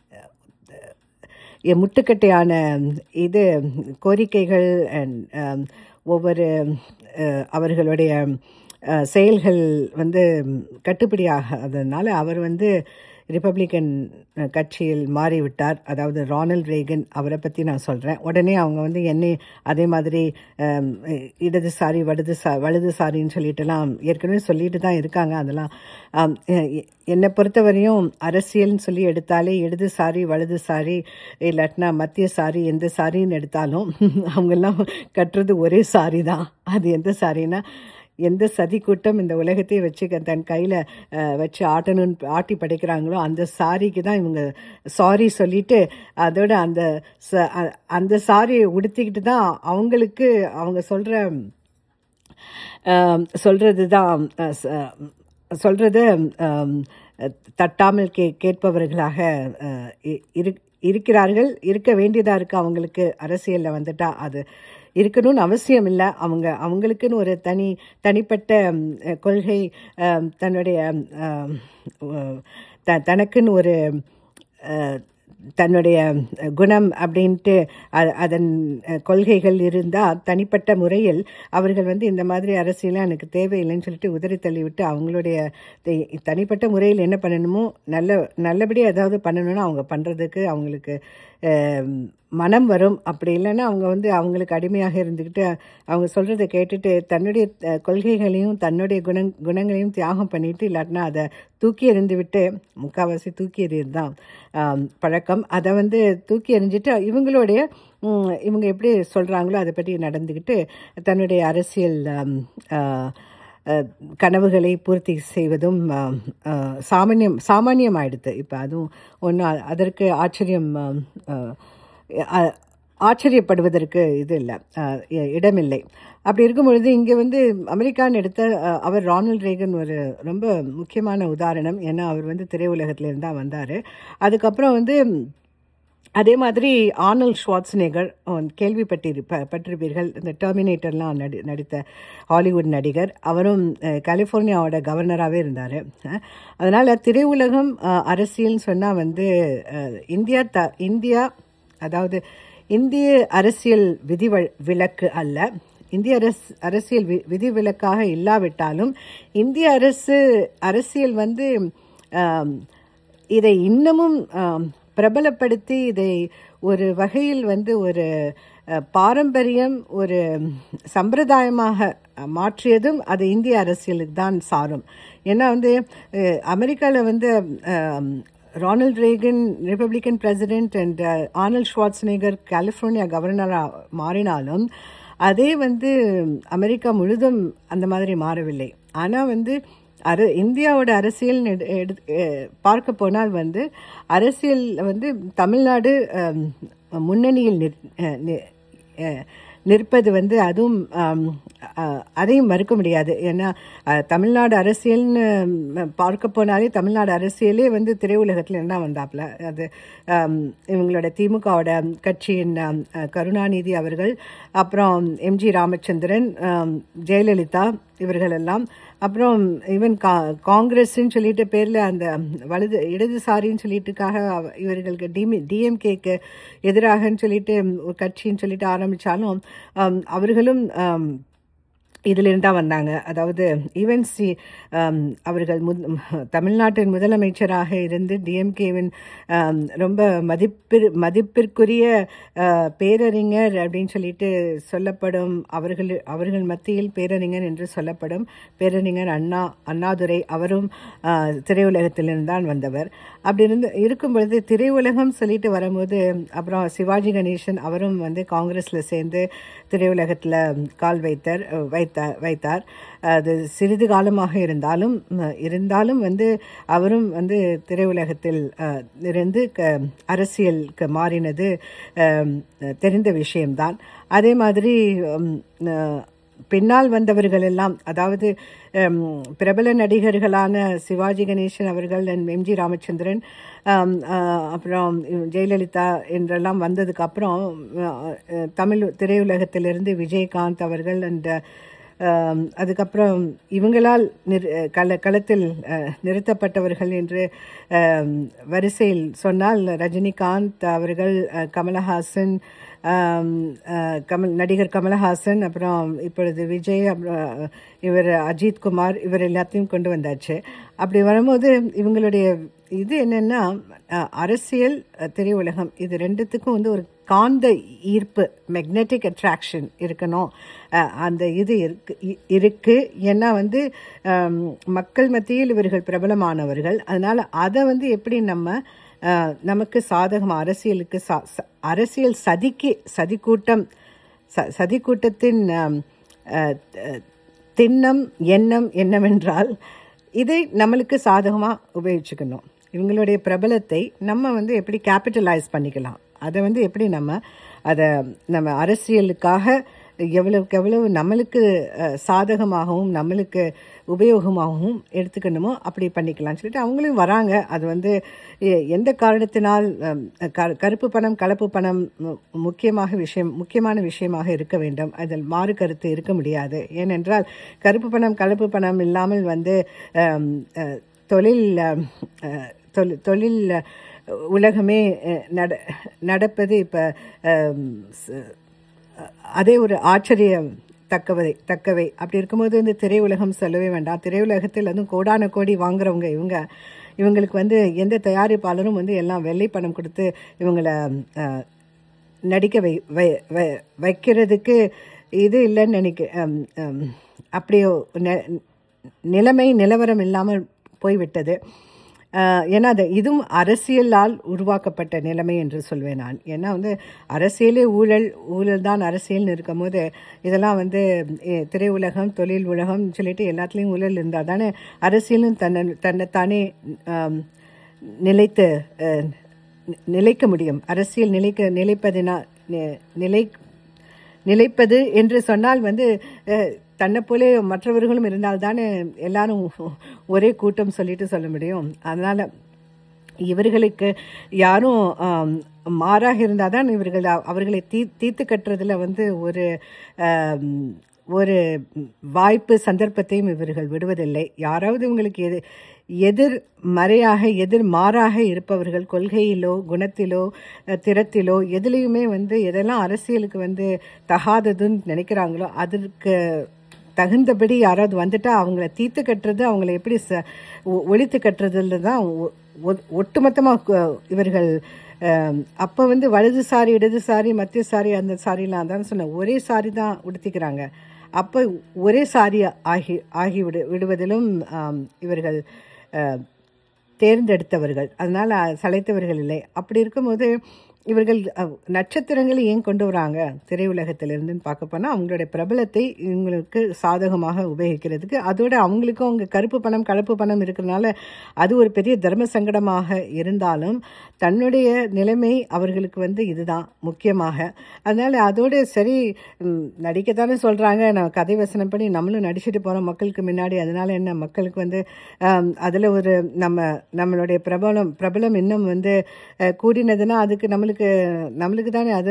எ- முட்டுக்கட்டையான இது கோரிக்கைகள் and, um, ஒவ்வொரு அஹ், அவர்களுடைய அஹ், செயல்கள் வந்து கட்டுப்படியாகாததுனால அவர் வந்து ரிப்பப்ளிக்கன் அஹ், கட்சியில் மாறிவிட்டார் அதாவது ரானல்ட் ரேகன் அவரை பற்றி நான் சொல்கிறேன் உடனே அவங்க வந்து என்னை அதே மாதிரி அம், இடதுசாரி வலதுசா வலதுசாரின்னு சொல்லிட்டுலாம் ஏற்கனவே சொல்லிட்டு தான் இருக்காங்க அதெல்லாம் ஆம், எ- எ- என்னை பொறுத்தவரையும் அரசியல்னு சொல்லி எடுத்தாலே இடதுசாரி வலதுசாரி இல்லாட்டினா மத்திய சாரி எந்த சாரின்னு எடுத்தாலும் அவங்கெல்லாம் கட்டுறது ஒரே சாரி தான் அது எந்த சாரின்னா எந்த சதி கூட்டம் இந்த உலகத்தை வச்சு க- தன் கையில் வச்சு ஆட்டணும்னு ஆட்டி படைக்கிறாங்களோ அந்த சாரிக்கு தான் இவங்க சாரி சொல்லிட்டு அதோட அந்த ச- அ- அந்த சாரியை உடுத்திக்கிட்டு தான் அவங்களுக்கு அவங்க சொல்கிற சொல்கிறது தான் சொல்கிறது தட்டாமல் கே கேட்பவர்களாக அஹ், இ- இரு- இருக்கிறார்கள் இருக்க வேண்டியதாக இருக்குது அவங்களுக்கு அரசியலில் வந்துட்டா அது இருக்கணும்னு அவசியம் இல்லை அவங்க அவங்களுக்குன்னு ஒரு தனி தனிப்பட்ட ம், அஹ், கொள்கை அஹ், தன்னுடைய அஹ், அஹ், த தனக்குன்னு ஒரு அஹ், தன்னுடைய குணம் அப்படின்ட்டு அ- அதன் அஹ், கொள்கைகள் இருந்தால் தனிப்பட்ட முறையில் அவர்கள் வந்து இந்த மாதிரி அரசியலாம் எனக்கு தேவையில்லைன்னு சொல்லிட்டு உதறி தள்ளிவிட்டு அவங்களுடைய தி- தனிப்பட்ட முறையில் என்ன பண்ணணுமோ நல்ல நல்லபடியாக ஏதாவது பண்ணணும்னா அவங்க பண்ணுறதுக்கு அவங்களுக்கு அஹ், மனம் வரும் அப்படி இல்லைன்னா அவங்க வந்து அவங்களுக்கு அடிமையாக இருந்துக்கிட்டு அவங்க சொல்கிறத கேட்டுட்டு தன்னுடைய அஹ், கொள்கைகளையும் தன்னுடைய குணங் குணங்களையும் தியாகம் பண்ணிட்டு இல்லாட்டினா அதை தூக்கி எறிந்து விட்டு முக்கால்வாசி தூக்கி எறியது தான் ஆம், பழக்கம் அதை வந்து தூக்கி எறிஞ்சிட்டு இவங்களுடைய ம், இவங்க எப்படி சொல்கிறாங்களோ அதை பற்றி நடந்துக்கிட்டு தன்னுடைய அரசியல் ஆம், ஆ, அஹ், கனவுகளை பூர்த்தி செய்வதும் ஆம், அஹ், சாமானியம் சாமானியம் ஆயிடுது இப்போ அதுவும் ஒன்றும் அதற்கு ஆச்சரியம் ஆம், அஹ், அ- ஆச்சரியப்படுவதற்கு இது இல்லை அஹ், இ- இடமில்லை அப்படி இருக்கும் பொழுது இங்கே வந்து அமெரிக்கான்னு எடுத்த அஹ், அவர் ரானல்ட் ரேகன் ஒரு ரொம்ப முக்கியமான உதாரணம் ஏன்னா அவர் வந்து திரையுலகத்திலேருந்து தான் வந்தார் அதுக்கப்புறம் வந்து அதே மாதிரி ஆர்னல் ஷ்வாட்ஸ்நேகர் கேள்விப்பட்டி பட்டிருப்பீர்கள் இந்த டெர்மினேட்டர்லாம் நடி நடித்த ஹாலிவுட் நடிகர் அவரும் அஹ், கலிஃபோர்னியாவோட கவர்னராகவே இருந்தார் அதனால் திரையுலகம் அஹ், அரசியல்னு சொன்னால் வந்து அஹ், இந்தியா த இந்தியா அதாவது இந்திய அரசியல் விதி விலக்கு அல்ல இந்திய அரசு அரசியல் வி விதிவிலக்காக இல்லாவிட்டாலும் இந்திய அரசு அரசியல் வந்து ஆம், இதை இன்னமும் ஆம், பிரபலப்படுத்தி இதை ஒரு வகையில் வந்து ஒரு அஹ், பாரம்பரியம் ஒரு சம்பிரதாயமாக மாற்றியதும் அது இந்திய அரசியலுக்கு தான் சாரும் ஏன்னா வந்து அமெரிக்காவில் வந்து ஆம், Ronald Reagan Republican president and Arnold Schwarzenegger California கவர்னராக மாறினாலும் அதே வந்து அமெரிக்கா முழுதும் அந்த மாதிரி மாறவில்லை ஆனால் வந்து அர இந்தியாவோட அரசியல் எடு- எடு- அஹ் பார்க்க போனால் வந்து அரசியல் வந்து தமிழ்நாடு அம், முன்னணியில் நிற் அஹ் நி- அஹ் நிற்பது வந்து அதுவும் ஆம், அஹ், அதையும் மறுக்க முடியாது ஏன்னா அஹ், தமிழ்நாடு அரசியல்னு ம், பார்க்க போனாலே தமிழ்நாடு அரசியலே வந்து திரையுலகத்தில் என்ன வந்தாப்புல அது ஆம், இவங்களோட திமுகவோட கட்சியின் ஆம், அஹ், கருணாநிதி அவர்கள் அப்புறம் எம்ஜி ராமச்சந்திரன் ஆம், ஜெயலலிதா இவர்கள் எல்லாம் அப்புறம் ஈவன் கா காங்கிரஸ்ன்னு சொல்லிட்டு பேரில் அந்த வலது இடதுசாரின்னு சொல்லிட்டுக்காக அவ- இவர்களுக்கு டிமி டிஎம்கேக்கு எதிராகன்னு சொல்லிட்டு ஒரு கட்சின்னு சொல்லிட்டு ஆரம்பித்தாலும் அவர்களும் ஆம், இதிலிருந்து தான் வந்தாங்க அதாவது ஈவன் சி ஆம், அவர்கள் முத் தமிழ்நாட்டின் முதலமைச்சராக இருந்து டிஎம்கேவின் ரொம்ப மதிப்பிற் மதிப்பிற்குரிய ஆ, பேரறிஞர் அப்படின்னு சொல்லிட்டு சொல்லப்படும் அவர்கள் அவர்கள் மத்தியில் பேரறிஞர் என்று சொல்லப்படும் பேரறிஞர் அண்ணா அண்ணாதுரை அவரும் ஆ, திரையுலகத்திலிருந்து தான் வந்தவர் அப்படி இருந்து இருக்கும் பொழுது திரையுலகம் சொல்லிட்டு வரும்போது அப்புறம் சிவாஜி கணேசன் அவரும் வந்து காங்கிரஸில் சேர்ந்து திரையுலகத்தில் கால் வைத்தார் வைத்தார் வைத்தார் அது சிறிது காலமாக இருந்தாலும் ம், இருந்தாலும் வந்து அவரும் வந்து திரையுலகத்தில் அஹ், இருந்து க அரசியலுக்கு மாறினது அம், தெரிந்த விஷயம்தான் அதே மாதிரி ம், அஹ், பின்னால் வந்தவர்கள் எல்லாம் அதாவது ஹம், பிரபல நடிகர்களான சிவாஜி கணேசன் அவர்கள் and எம்ஜி ராமச்சந்திரன் ஹம், அஹ், அப்புறம் இவ- ஜெயலலிதா என்றெல்லாம் வந்ததுக்கு அப்புறம் அஹ், அஹ், தமிழ் திரையுலகத்திலிருந்து விஜயகாந்த் அவர்கள் அந்த ஆம், அதுக்கப்புறம் இவங்களால் நிர் கள களத்தில் அஹ், நிறுத்தப்பட்டவர்கள் என்று ஆம், வரிசையில் சொன்னால் ரஜினிகாந்த் அவர்கள் அஹ், கமலஹாசன் ஆம், அஹ், கமல் நடிகர் கமலஹாசன் அப்புறம் இப்பொழுது விஜய் அப்புறம் இவர் அஜித் குமார் இவர் எல்லாத்தையும் கொண்டு வந்தாச்சு அப்படி வரும்போது இவங்களுடைய இது என்னன்னா அஹ், அரசியல் அஹ், திரையுலகம் இது ரெண்டுத்துக்கும் வந்து ஒரு காந்த ஈர்ப்பு மேக்னெட்டிக் அட்ராக்ஷன் இருக்கணும் அஹ், அந்த இது இருக்கு இ- இருக்கு ஏன்னா வந்து ஆம், மக்கள் மத்தியில் இவர்கள் பிரபலமானவர்கள் அதனால அதை வந்து எப்படி நம்ம அஹ், நமக்கு சாதகம் அரசியலுக்கு சா ச- அரசியல் சதிக்கு சதிக்கூட்டம் ச சதிக்கூட்டத்தின் ஆம், அஹ், அஹ், திண்ணம் எண்ணம் என்னவென்றால் இதை நம்மளுக்கு சாதகமாக உபயோகிச்சுக்கணும் இவங்களுடைய பிரபலத்தை நம்ம வந்து எப்படி கேபிட்டலைஸ் பண்ணிக்கலாம் அதை வந்து எப்படி நம்ம அதை நம்ம அரசியலுக்காக எவ்வளவுக்கு எவ்வளவு நம்மளுக்கு அஹ், சாதகமாகவும் நம்மளுக்கு உபயோகமாகவும் எடுத்துக்கணுமோ அப்படி பண்ணிக்கலாம்னு சொல்லிட்டு அவங்களும் வராங்க அது வந்து எ- எந்த காரணத்தினால் அம், க- கருப்பு பணம் கலப்பு பணம் மு- முக்கியமாக விஷயம் முக்கியமான விஷயமாக இருக்க வேண்டும் அதில் மாறு கருத்து இருக்க முடியாது ஏனென்றால் கருப்பு பணம் கலப்பு பணம் இல்லாமல் வந்து அம், அஹ், தொழில் அம், அஹ், தொழில் தொழில் உலகமே அஹ், நட நடப்பது இப்போ அதே ஒரு ஆச்சரியம் தக்கவை தக்கவை அப்படி இருக்கும்போது வந்து திரையுலகம் சொல்லவே வேண்டாம் திரையுலகத்தில் அதுவும் கோடான கோடி வாங்குறவங்க இவங்க இவங்களுக்கு வந்து எந்த தயாரிப்பாளரும் வந்து எல்லாம் வெள்ளை பணம் கொடுத்து இவங்களை அஹ், நடிக்க வை வை வை- வைக்கிறதுக்கு இது இல்லைன்னு நினைக்க அம், அம், அப்படி நெ- நிலைமை நிலவரம் இல்லாமல் போய்விட்டது அஹ், ஏன்னா அது இதுவும் அரசியலால் உருவாக்கப்பட்ட நிலைமை என்று சொல்வேன் நான் ஏன்னா வந்து அரசியலே ஊழல் ஊழல் தான் அரசியல்னு இருக்கும் போது இதெல்லாம் வந்து எ, திரையுலகம் தொழில் உலகம் சொல்லிட்டு எல்லாத்துலேயும் ஊழல் இருந்தால் தானே அரசியலும் தன்னை தன்னைத்தானே ஆம், நிலைத்து அஹ், நி- நிலைக்க முடியும் அரசியல் நிலைக்க நிலைப்பதினா நி- நிலை நிலைப்பது என்று சொன்னால் வந்து அஹ், தன்னை போலே மற்றவர்களும் இருந்தால் தானே எல்லாரும் ஒரே கூட்டம் சொல்லிட்டு சொல்ல முடியும் அதனால் இவர்களுக்கு யாரும் ஆம், மாறாக இருந்தால் தான் இவர்கள் அ- அவர்களை தீ தீர்த்து கட்டுறதுல வந்து ஒரு ஆம், ஒரு வாய்ப்பு சந்தர்ப்பத்தையும் இவர்கள் விடுவதில்லை யாராவது இவங்களுக்கு எது எதிர் மறையாக எதிர் மாறாக இருப்பவர்கள் கொள்கையிலோ குணத்திலோ அஹ், திறத்திலோ எதுலேயுமே வந்து எதெல்லாம் அரசியலுக்கு வந்து தகாததுன்னு நினைக்கிறாங்களோ அதற்கு தகுந்தபடி யாராவது வந்துட்டா அவங்கள தீர்த்து கட்டுறது அவங்கள எப்படி ச ஒ- ஒழித்து கட்டுறதுல தான் ஒ- ஒ- ஒட்டுமொத்தமாக இவர்கள் அப்போ வந்து வலதுசாரி இடதுசாரி மத்திய சாரி அந்த சாரிலாம் தான் சொன்னேன் ஒரே சாரி தான் உடுத்திக்கிறாங்க அப்போ ஒரே சாரி ஆகி ஆகி விடு விடுவதிலும் ஆம், இவர்கள் அஹ், தேர்ந்தெடுத்தவர்கள் அதனால் சளைத்தவர்கள் இல்லை அப்படி இருக்கும்போது இவர்கள் அஹ், நட்சத்திரங்களை ஏன் கொண்டு வராங்க திரையுலகத்திலிருந்துன்னு பார்க்க போனால் அவங்களுடைய பிரபலத்தை இவங்களுக்கு சாதகமாக உபயோகிக்கிறதுக்கு அதோட அவங்களுக்கும் அவங்க கருப்பு பணம் கலப்பு பணம் இருக்கிறனால அது ஒரு பெரிய தர்ம சங்கடமாக இருந்தாலும் தன்னுடைய நிலைமை அவர்களுக்கு வந்து இதுதான் முக்கியமாக அதனால் அதோட சரி ம், நடிக்கத்தானே சொல்கிறாங்க நான் கதை வசனம் பண்ணி நம்மளும் நடிச்சுட்டு போகிறோம் மக்களுக்கு முன்னாடி அதனால என்ன மக்களுக்கு வந்து அதில் ஒரு நம்ம நம்மளுடைய பிரபலம் பிரபலம் இன்னும் வந்து அஹ், கூடினதுன்னா அதுக்கு நம்மளுக்கு நம்மளுக்கு தானே அது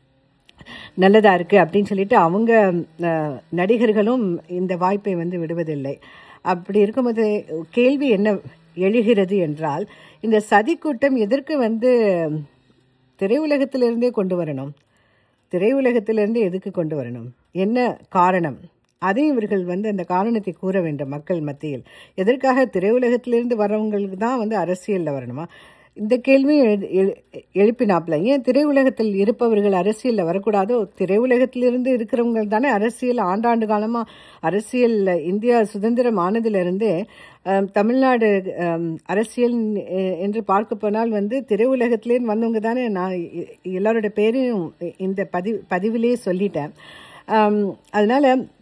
நல்லதா இருக்கு அப்படின்னு சொல்லிட்டு அவங்க அஹ், நடிகர்களும் இந்த வாய்ப்பை வந்து விடுவதில்லை அப்படி இருக்கும்போது கேள்வி என்ன எழுகிறது என்றால் இந்த சதி கூட்டம் எதற்கு வந்து திரையுலகத்திலிருந்தே கொண்டு வரணும் திரையுலகத்திலிருந்து எதுக்கு கொண்டு வரணும் என்ன காரணம் அதையும் இவர்கள் வந்து அந்த காரணத்தை கூற வேண்டும் மக்கள் மத்தியில் எதற்காக திரையுலகத்திலிருந்து வரவங்களுக்கு தான் வந்து அரசியலில் வரணுமா இந்த கேள்வியும் எழு- எழு- எழுப்பினாப்ல ஏன் திரையுலகத்தில் இருப்பவர்கள் அரசியலில் வரக்கூடாதோ திரையுலகத்திலிருந்து இருக்கிறவங்க தானே அரசியல் ஆண்டாண்டு காலமாக அரசியல் இந்தியா சுதந்திரம் ஆனதிலிருந்தே அஹ், தமிழ்நாடு அஹ், அரசியல் எ- என்று பார்க்க போனால் வந்து திரையுலகத்திலேருந்து வந்தவங்க தானே நான் எ- எல்லாரோட பேரையும் இந்த பதிவு பதிவிலேயே சொல்லிட்டேன் அம், அதனால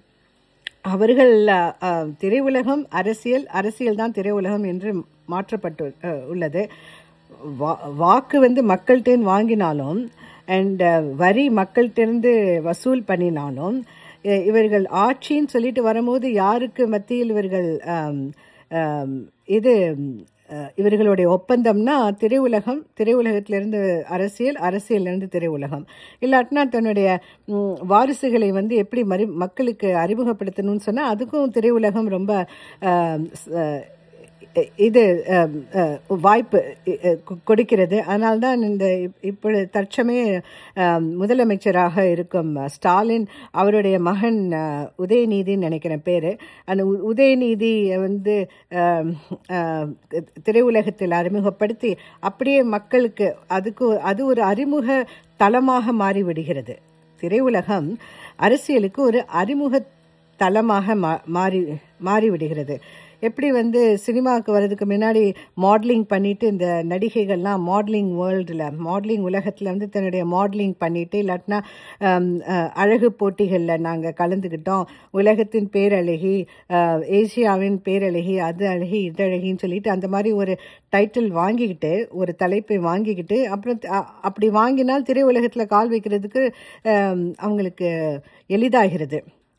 அவர்கள் அஹ், அஹ், திரையுலகம் அரசியல் அரசியல் தான் திரையுலகம் என்று மாற்றப்பட்டு அஹ், உள்ளது வா- வாக்கு வந்து மக்கள்கிட்டேருந்து வாங்கினாலும் அண்ட் வரி மக்கள்கிட்டேருந்து வசூல் பண்ணினாலும் அஹ், இவர்கள் ஆட்சின்னு சொல்லிட்டு வரும்போது யாருக்கு மத்தியில் இவர்கள் ஆம், ஆம், இது அஹ், இவர்களுடைய ஒப்பந்தம்னா திரையுலகம் திரையுலகத்திலிருந்து அரசியல் அரசியலிருந்து திரையுலகம் இல்லாட்டினா தன்னுடைய ம், வாரிசுகளை வந்து எப்படி மறி மக்களுக்கு அறிமுகப்படுத்தணும்னு சொன்னால் அதுக்கும் திரையுலகம் ரொம்ப ஆம், ஸ்- அஹ், இ- இது அம், அஹ், வாய்ப்பு இ- அஹ், கொ- கொடுக்கிறது அதனால்தான் இந்த இப்- இப்பொழுது தற்சமய அம், முதலமைச்சராக இருக்கும் ஸ்டாலின் அவருடைய மகன் அஹ், உதயநிதின்னு நினைக்கிறேன் பேர் அந்த உ- உதயநிதி வந்து அம், அஹ், திரையுலகத்தில் அறிமுகப்படுத்தி அப்படியே மக்களுக்கு அதுக்கு அது ஒரு அறிமுக தளமாக மாறிவிடுகிறது திரையுலகம் அரசியலுக்கு ஒரு அறிமுக தளமாக மா மாறி மாறிவிடுகிறது எப்படி வந்து சினிமாவுக்கு வர்றதுக்கு முன்னாடி மாடலிங் பண்ணிட்டு இந்த நடிகைகள்லாம் மாடலிங் வேர்ல்டில் மாடலிங் உலகத்தில் வந்து தன்னுடைய மாடலிங் பண்ணிட்டு இல்லாட்டினா ஆம், அஹ், அழகு போட்டிகளில் நாங்கள் கலந்துக்கிட்டோம் உலகத்தின் பேரழகி அஹ், ஏசியாவின் பேரழகி அது அழகி இது அழகின்னு சொல்லிட்டு அந்த மாதிரி ஒரு டைட்டில் வாங்கிக்கிட்டு ஒரு தலைப்பை வாங்கிக்கிட்டு அப்புறம் த- அ- அப்படி வாங்கினால் திரையுலகத்தில் கால் வைக்கிறதுக்கு ஆம், அவங்களுக்கு எளிதாகிறது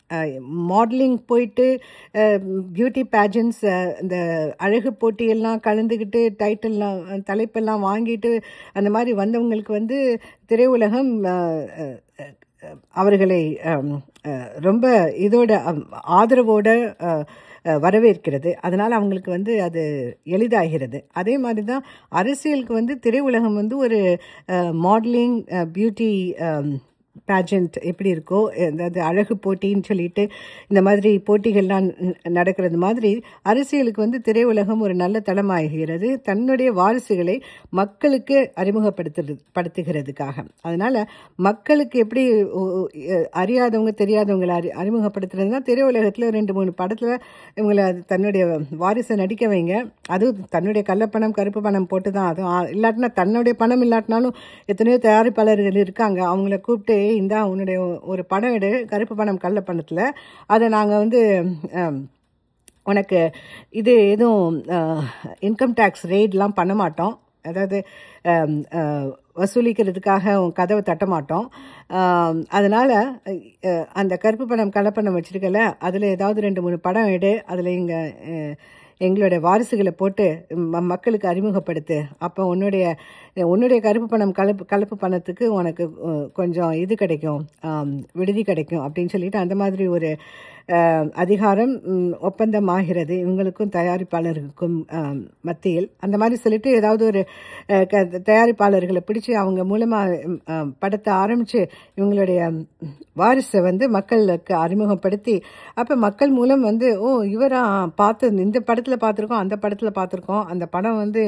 மாடலிங் போயிட்டு பியூட்டி பேஜன்ஸ் இந்த அழகு போட்டியெல்லாம் கலந்துக்கிட்டு டைட்டில்லாம் தலைப்பெல்லாம் வாங்கிட்டு அந்த மாதிரி வந்தவங்களுக்கு வந்து திரையுலகம் அஹ், அஹ், அஹ், அவர்களை அம், அஹ், ரொம்ப இதோட அம், ஆதரவோட அஹ், அஹ், வரவேற்கிறது அதனால் அவங்களுக்கு வந்து அது எளிதாகிறது அதே மாதிரி தான் அரசியலுக்கு வந்து திரையுலகம் வந்து ஒரு மாடலிங் பியூட்டி பேஜண்ட் எப்படி இருக்கோ அதாவது அழகு போட்டின்னு சொல்லிட்டு இந்த மாதிரி போட்டிகள்லாம் ந- நடக்கிறது மாதிரி அரசியலுக்கு வந்து திரையுலகம் ஒரு நல்ல தளமாகிறது தன்னுடைய வாரிசுகளை மக்களுக்கு அறிமுகப்படுத்துறது படுத்துகிறதுக்காக அதனால் மக்களுக்கு எப்படி ஒ- ஒ- அஹ் அறியாதவங்க தெரியாதவங்களை அறி அறிமுகப்படுத்துறதுனா திரையுலகத்தில் ரெண்டு மூணு படத்தில் இவங்களை அது தன்னுடைய வாரிசை நடிக்க வைங்க அதுவும் தன்னுடைய கள்ளப்பணம் கருப்பு பணம் போட்டு தான் அதுவும் ஆ- இல்லாட்டினா தன்னுடைய பணம் இல்லாட்டினாலும் எத்தனையோ தயாரிப்பாளர்கள் இருக்காங்க அவங்கள கூப்பிட்டு இந்தா உன்னுடைய ஒரு படம் எடு கருப்பு பணம் கள்ளப்பணத்தில் அதை நாங்கள் வந்து ஆம், உனக்கு இது எதுவும் இன்கம் டேக்ஸ் ரெய்ட்லாம் பண்ண மாட்டோம் அதாவது ஆம், அஹ், வசூலிக்கிறதுக்காக உன் கதவை தட்ட மாட்டோம் ஆம், அதனால அஹ், அந்த கருப்பு பணம் கள்ளப்பணம் வச்சிருக்கல அதில் ஏதாவது ரெண்டு மூணு படம் எடு அதில் இங்கே எங்களுடைய வாரிசுகளை போட்டு ம- மக்களுக்கு அறிமுகப்படுத்து அப்போ உன்னுடைய உன்னுடைய கருப்பு பணம் கலப்பு கலப்பு பணத்துக்கு உனக்கு அஹ், கொஞ்சம் இது கிடைக்கும் ஆம், விடுதி கிடைக்கும் அப்படின்னு சொல்லிட்டு அந்த மாதிரி ஒரு அஹ், அதிகாரம் ம், ஒப்பந்தமாகிறது இவங்களுக்கும் தயாரிப்பாளருக்கும் ஆம், மத்தியில் அந்த மாதிரி சொல்லிட்டு ஏதாவது ஒரு அஹ், க- தயாரிப்பாளர்களை பிடிச்சி அவங்க மூலமாக படத்தை ஆரம்பித்து இவங்களுடைய ம், வாரிசை வந்து மக்களுக்கு அறிமுகப்படுத்தி அப்போ மக்கள் மூலம் வந்து ஓ இவரா பார்த்து இந்த படத்தில் பார்த்துருக்கோம் அந்த படத்தில் பார்த்துருக்கோம் அந்த படம் வந்து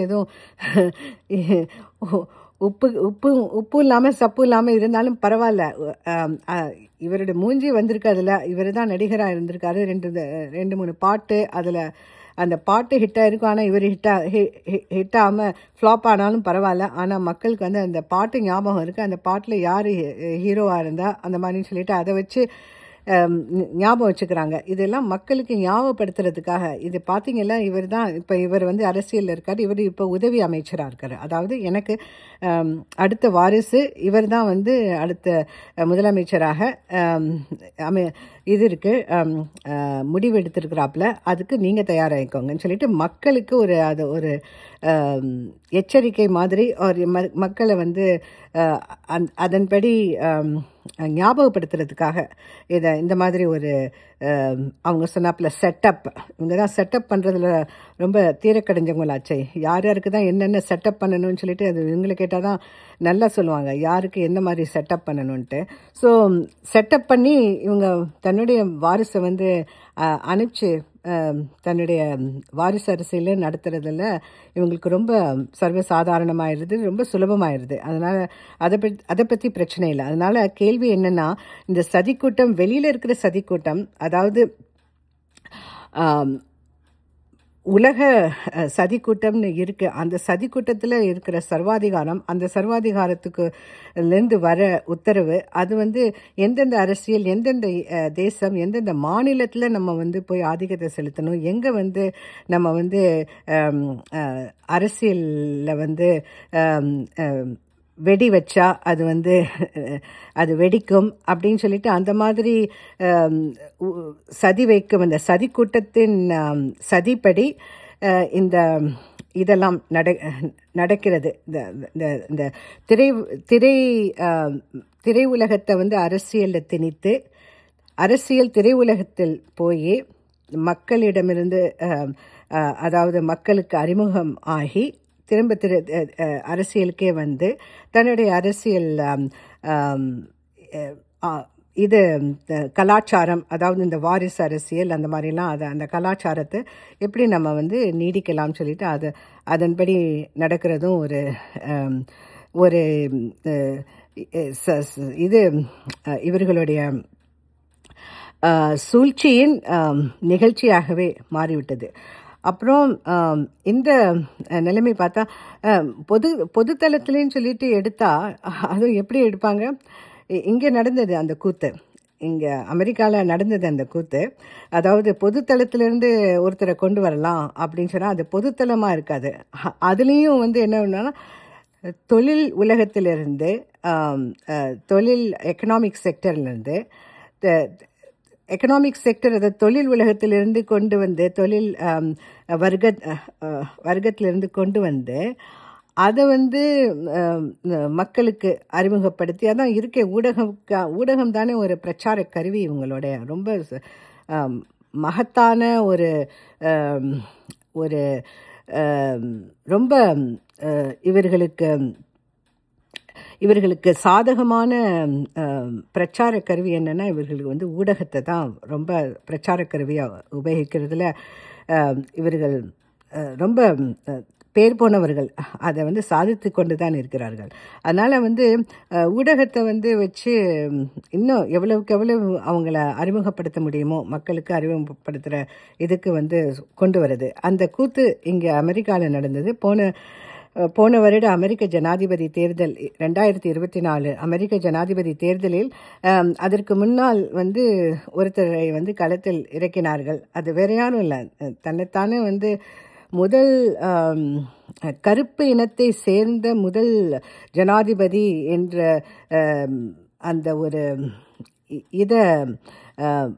எதுவும் உ- உப்பு உப்பு உப்பு இல்லாமல் சப்பு இல்லாமல் இருந்தாலும் பரவாயில்ல ஆம், ஆ, இவரோட மூஞ்சி வந்திருக்கு அதில் இவர் தான் நடிகராக இருந்திருக்காரு ரெண்டு த- ரெண்டு மூணு பாட்டு அதில் அந்த பாட்டு ஹிட் ஆயிருக்கும் ஆனால் இவர் ஹிட்டா ஹிட் ஆகாமல் ஃப்ளாப் ஆனாலும் பரவாயில்ல ஆனால் மக்களுக்கு வந்து அந்த பாட்டு ஞாபகம் இருக்குது அந்த பாட்டில் யார் ஹீரோவாக இருந்தா அந்த மாதிரின்னு சொல்லிட்டு அதை வச்சு ஆம், ஞ- ஞாபகம் வச்சுக்கிறாங்க இதெல்லாம் மக்களுக்கு ஞாபகப்படுத்துறதுக்காக இது பார்த்தீங்கன்னா இவர் தான் இப்போ இவர் வந்து அரசியலில் இருக்கார் இவர் இப்போ உதவி அமைச்சராக இருக்கார் அதாவது எனக்கு ஆம், அடுத்த வாரிசு இவர் தான் வந்து அடுத்த அஹ், முதலமைச்சராக ஆம், அமை இது இருக்குது முடிவு எடுத்திருக்கிறாப்புல அதுக்கு நீங்கள் தயாராகிக்கோங்கன்னு சொல்லிட்டு மக்களுக்கு ஒரு அது ஒரு ஆம், எச்சரிக்கை மாதிரி ஒரு ம- மக்களை வந்து அஹ், அந்- அதன்படி ஆம், ஞாபகப்படுத்துறதுக்காக இதை இந்த மாதிரி ஒரு அஹ், அவங்க சொன்னாப்புல செட்டப் இவங்க தான் செட்டப் பண்ணுறதுல ரொம்ப தீரக்கடைஞ்சவங்களாச்சே யார் யாருக்கு தான் என்னென்ன செட்டப் பண்ணணும்னு சொல்லிட்டு அது இவங்களை கேட்டால் தான் நல்லா சொல்லுவாங்க யாருக்கு என்ன மாதிரி செட்டப் பண்ணணுன்ட்டு ஸோ செட்டப் பண்ணி இவங்க தன்னுடைய வாரிசை வந்து அஹ், அனுப்பிச்சு அஹ், தன்னுடைய வாரிசு அரசியல் நடத்துறதுல இவங்களுக்கு ரொம்ப சர்வசாதாரணமாயிருது ரொம்ப சுலபமாயிருது அதனால் அதை பற்றி அதை பற்றி பிரச்சனை இல்லை அதனால் கேள்வி என்னென்னா இந்த சதிக்கூட்டம் வெளியில் இருக்கிற சதிக்கூட்டம் அதாவது ஆம், உலக அஹ், சதிக்கூட்டம்னு இருக்கு அந்த சதிக்கூட்டத்தில் இருக்கிற சர்வாதிகாரம் அந்த சர்வாதிகாரத்துக்கு லேருந்து வர உத்தரவு அது வந்து எந்தெந்த அரசியல் எந்தெந்த அஹ், தேசம் எந்தெந்த மாநிலத்தில் நம்ம வந்து போய் ஆதிக்கத்தை செலுத்தணும் எங்கே வந்து நம்ம வந்து ஆம், அஹ், அரசியலில் வந்து ஆம், ஆம், வெடி வச்சா அது வந்து அஹ், அது வெடிக்கும் அப்படின்னு சொல்லிட்டு அந்த மாதிரி ஆம், உ- சதி வைக்கும் அந்த சதி கூட்டத்தின் ஆம், சதிப்படி அஹ், இந்த இதெல்லாம் நட நடக்கிறது இந்த இந்த இந்த திரை திரை ஆம், திரை உலகத்தை வந்து அரசியலில் திணித்து அரசியல் திரையுலகத்தில் போய் மக்களிடமிருந்து ஆம், அஹ், அதாவது மக்களுக்கு அறிமுகம் ஆகி திரும்ப திரு அஹ், அஹ், அரசியலுக்கே வந்து தன்னுடைய அரசியல் ஆம், ஆம், அஹ், ஆ, இது அஹ், கலாச்சாரம் அதாவது இந்த வாரிசு அரசியல் அந்த மாதிரிலாம் அதை அந்த கலாச்சாரத்தை எப்படி நம்ம வந்து நீடிக்கலாம்னு சொல்லிட்டு அது அதன்படி நடக்கிறதும் ஒரு ஆம், ஒரு அஹ், ச- ச- இது அஹ், இவர்களுடைய ஆஹ், சூழ்ச்சியின் ஆம், நிகழ்ச்சியாகவே மாறிவிட்டது அப்புறம் ஆம், இந்த அஹ், நிலைமை பார்த்தா ஆம், பொது பொதுத்தளத்துலேன்னு சொல்லிட்டு எடுத்தா அதுவும் எப்படி எடுப்பாங்க இங்கே நடந்தது அந்த கூத்து இங்கே அமெரிக்காவில் நடந்தது அந்த கூத்து அதாவது பொதுத்தளத்திலேருந்து ஒருத்தரை கொண்டு வரலாம் அப்படின்னு சொன்னால் அது பொதுத்தளமாக இருக்காது அ- அதுலேயும் வந்து என்ன பண்ணான்னா தொழில் உலகத்திலிருந்து ஆம், அஹ், தொழில் எக்கனாமிக் செக்டர்லேருந்து எக்கனாமிக் செக்டர் அதை தொழில் உலகத்திலிருந்து கொண்டு வந்து தொழில் ஆம், வர்க்க அஹ், வர்க்கத்திலிருந்து கொண்டு வந்து அதை வந்து ஆம், மக்களுக்கு அறிமுகப்படுத்தி அதான் இருக்க ஊடகம் ஊடகம் தானே ஒரு பிரச்சார கருவி இவங்களுடைய ரொம்ப ச- ஆம், மகத்தான ஒரு ஆம், ஒரு ஆம், ரொம்ப அஹ், இவர்களுக்கு இவர்களுக்கு சாதகமான அஹ், பிரச்சார கருவி என்னன்னா இவர்களுக்கு வந்து ஊடகத்தை தான் ரொம்ப பிரச்சார கருவியாக உபயோகிக்கிறதுல அஹ், இவர்கள் அஹ், ரொம்ப அஹ், பேர் போனவர்கள் அதை வந்து சாதித்து கொண்டு தான் இருக்கிறார்கள் அதனால் வந்து அஹ், ஊடகத்தை வந்து வச்சு ம், இன்னும் எவ்வளவுக்கு எவ்வளவு அவங்கள அறிமுகப்படுத்த முடியுமோ மக்களுக்கு அறிமுகப்படுத்துகிற இதுக்கு வந்து கொண்டு வருது அந்த கூத்து இங்கே அமெரிக்காவில் நடந்தது போன அஹ், போன வருட அமெரிக்க ஜனாதிபதி தேர்தல் ரெண்டாயிரத்தி இருபத்தி நாலு அமெரிக்க ஜனாதிபதி தேர்தலில் அம், அதற்கு முன்னால் வந்து ஒருத்தரை வந்து களத்தில் இறக்கினார்கள் அது வேற யாரும் இல்லை அஹ், தன்னைத்தானே வந்து முதல் ஆம், கருப்பு இனத்தை சேர்ந்த முதல் ஜனாதிபதி என்ற ஆம், அந்த ஒரு இ- இத ஆம்,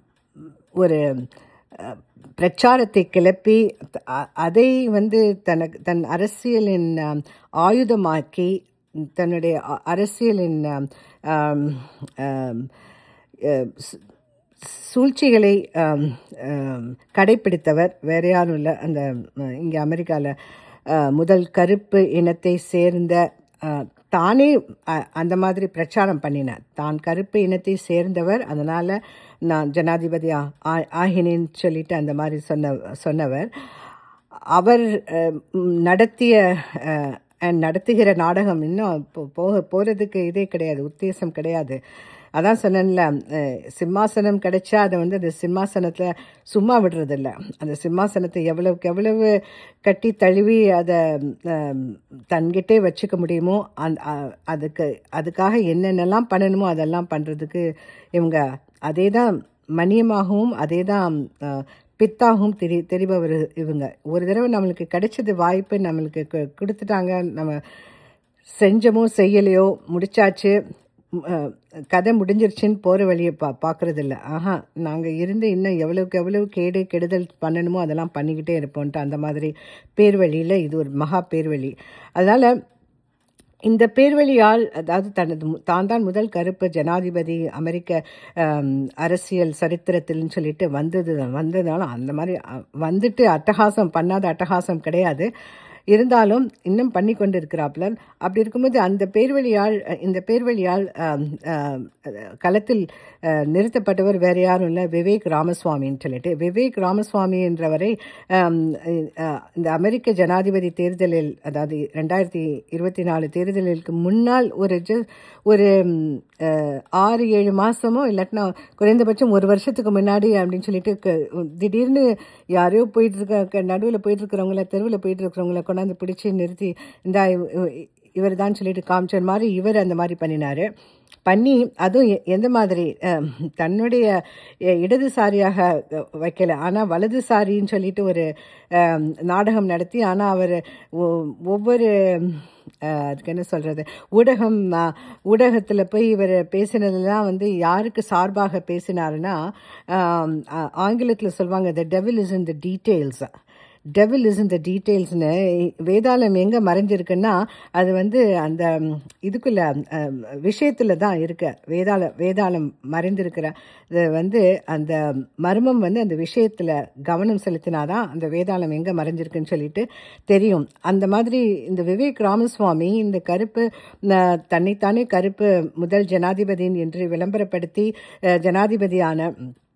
ஒரு அஹ், பிரச்சாரத்தை கிளப்பி அ- அதை வந்து தனக்கு தன் அரசியலின் ஆம், ஆயுதமாக்கி தன்னுடைய அ- அரசியலின் ஆம், ஆம், ஆம், அஹ், சு- சூழ்ச்சிகளை ஆம், ஆம், கடைப்பிடித்தவர் வேற யாரும் இல்லை அந்த இங்கே அமெரிக்காவில் முதல் கருப்பு இனத்தை சேர்ந்த ஆ, தானே அ, அந்த மாதிரி பிரச்சாரம் பண்ணினார் தான் கருப்பு இனத்தை சேர்ந்தவர் அதனால் நான் ஜனாதிபதி ஆ- ஆ- ஆகினேன்னு சொல்லிட்டு அந்த மாதிரி சொன்ன சொன்னவர் அவர் அஹ், ம், நடத்திய அஹ், and நடத்துகிற நாடகம் இன்னும் போ- போக போகிறதுக்கு இதே கிடையாது உத்தேசம் கிடையாது அதான் சொன்னேன்ல அஹ், சிம்மாசனம் கிடைச்சா அதை வந்து அந்த சிம்மாசனத்தில் சும்மா விடுறதில்ல அந்த சிம்மாசனத்தை எவ்வளவுக்கு எவ்வளவு கட்டி தழுவி அதை அஹ், தன்கிட்டே வச்சுக்க முடியுமோ அந் அ- அதுக்கு அதுக்காக என்னென்னலாம் பண்ணணுமோ அதெல்லாம் பண்ணுறதுக்கு இவங்க அதே தான் மணியமாகவும் அதே தான் பித்தாகவும் தெரி தெரிபவர் இவங்க ஒரு தடவை நம்மளுக்கு கிடைச்சது வாய்ப்பு நம்மளுக்கு கு- கொடுத்துட்டாங்க நம்ம செஞ்சமோ செய்யலையோ முடிச்சாச்சு ம், அஹ், கதை முடிஞ்சிருச்சுன்னு போகிற வழியை பா பார்க்குறதில்ல ஆஹா நாங்கள் இருந்து இன்னும் எவ்வளவுக்கு எவ்வளவு கேடு கெடுதல் பண்ணணுமோ அதெல்லாம் பண்ணிக்கிட்டே இருப்போன்ட்டு அந்த மாதிரி பேர்வழியில் இது ஒரு மகா பேர்வழி அதனால் இந்த பேர்வழியால் அதாவது தனது மு- தான் தான் முதல் கருப்பு ஜனாதிபதி அமெரிக்க ஆம், அரசியல் சரித்திரத்தில்னு சொல்லிட்டு வந்தது வந்ததுனால அந்த மாதிரி அ, வந்துட்டு அட்டகாசம் பண்ணாத அட்டகாசம் கிடையாது இருந்தாலும் இன்னும் பண்ணி கொண்டு இருக்கிறாப்புல அப்படி இருக்கும்போது அந்த பேர்வழியால் அ, இந்த பேர்வழியால் ஆம், ஆம், களத்தில் அ, நிறுத்தப்பட்டவர் வேற யாரும் இல்லை விவேக் ராமசுவாமின்னு சொல்லிட்டு விவேக் ராமசுவாமி என்றவரை ஆம், அ, இந்த அமெரிக்க ஜனாதிபதி தேர்தலில் அதாவது ரெண்டாயிரத்தி இருபத்தி நாலு தேர்தலுக்கு முன்னால் ஒரு ஜ- ஒரு ம், அ, ஆறு ஏழு மாசமோ இல்லாட்டினா குறைந்தபட்சம் ஒரு வருஷத்துக்கு முன்னாடி அப்படின்னு சொல்லிட்டு க- திடீர்னு யாரையோ போயிட்டு இருக்க நடுவில் போயிட்டு இருக்கிறவங்கள தெருவில் போயிட்டு இருக்கிறவங்கள கொண்டாந்து பிடிச்சி நிறுத்தி இந்த இவர் தான் சொல்லிட்டு காமிச்சர் மாதிரி இவர் அந்த மாதிரி பண்ணினாரு பண்ணி அதுவும் எ- எந்த மாதிரி அஹ், தன்னுடைய அஹ், இடதுசாரியாக அஹ், வைக்கல ஆனால் வலதுசாரின்னு சொல்லிட்டு ஒரு அஹ், நாடகம் நடத்தி ஆனால் அவர் ஒவ்வொரு அஹ், அதுக்கு என்ன சொல்கிறது ஊடகம் ஊடகத்தில் போய் இவர் பேசினதெல்லாம் வந்து யாருக்கு சார்பாக பேசினாருன்னா ஆங்கிலத்தில் சொல்லுவாங்க the devil is in the details devil is in the டீட்டெயில்ஸ்னு வேதாளம் எங்கே மறைஞ்சிருக்குன்னா அது வந்து அந்த ம், இதுக்குள்ள விஷயத்தில் தான் இருக்க வேதாள வேதாளம் மறைந்திருக்கிற இது வந்து அந்த மர்மம் வந்து அந்த விஷயத்தில் கவனம் செலுத்தினாதான் அந்த வேதாளம் எங்கே மறைஞ்சிருக்குன்னு சொல்லிட்டு தெரியும் அந்த மாதிரி இந்த விவேக் ராமசுவாமி இந்த கருப்பு ந- தன்னைத்தானே கருப்பு முதல் ஜனாதிபதியின் என்று விளம்பரப்படுத்தி அஹ், ஜனாதிபதியான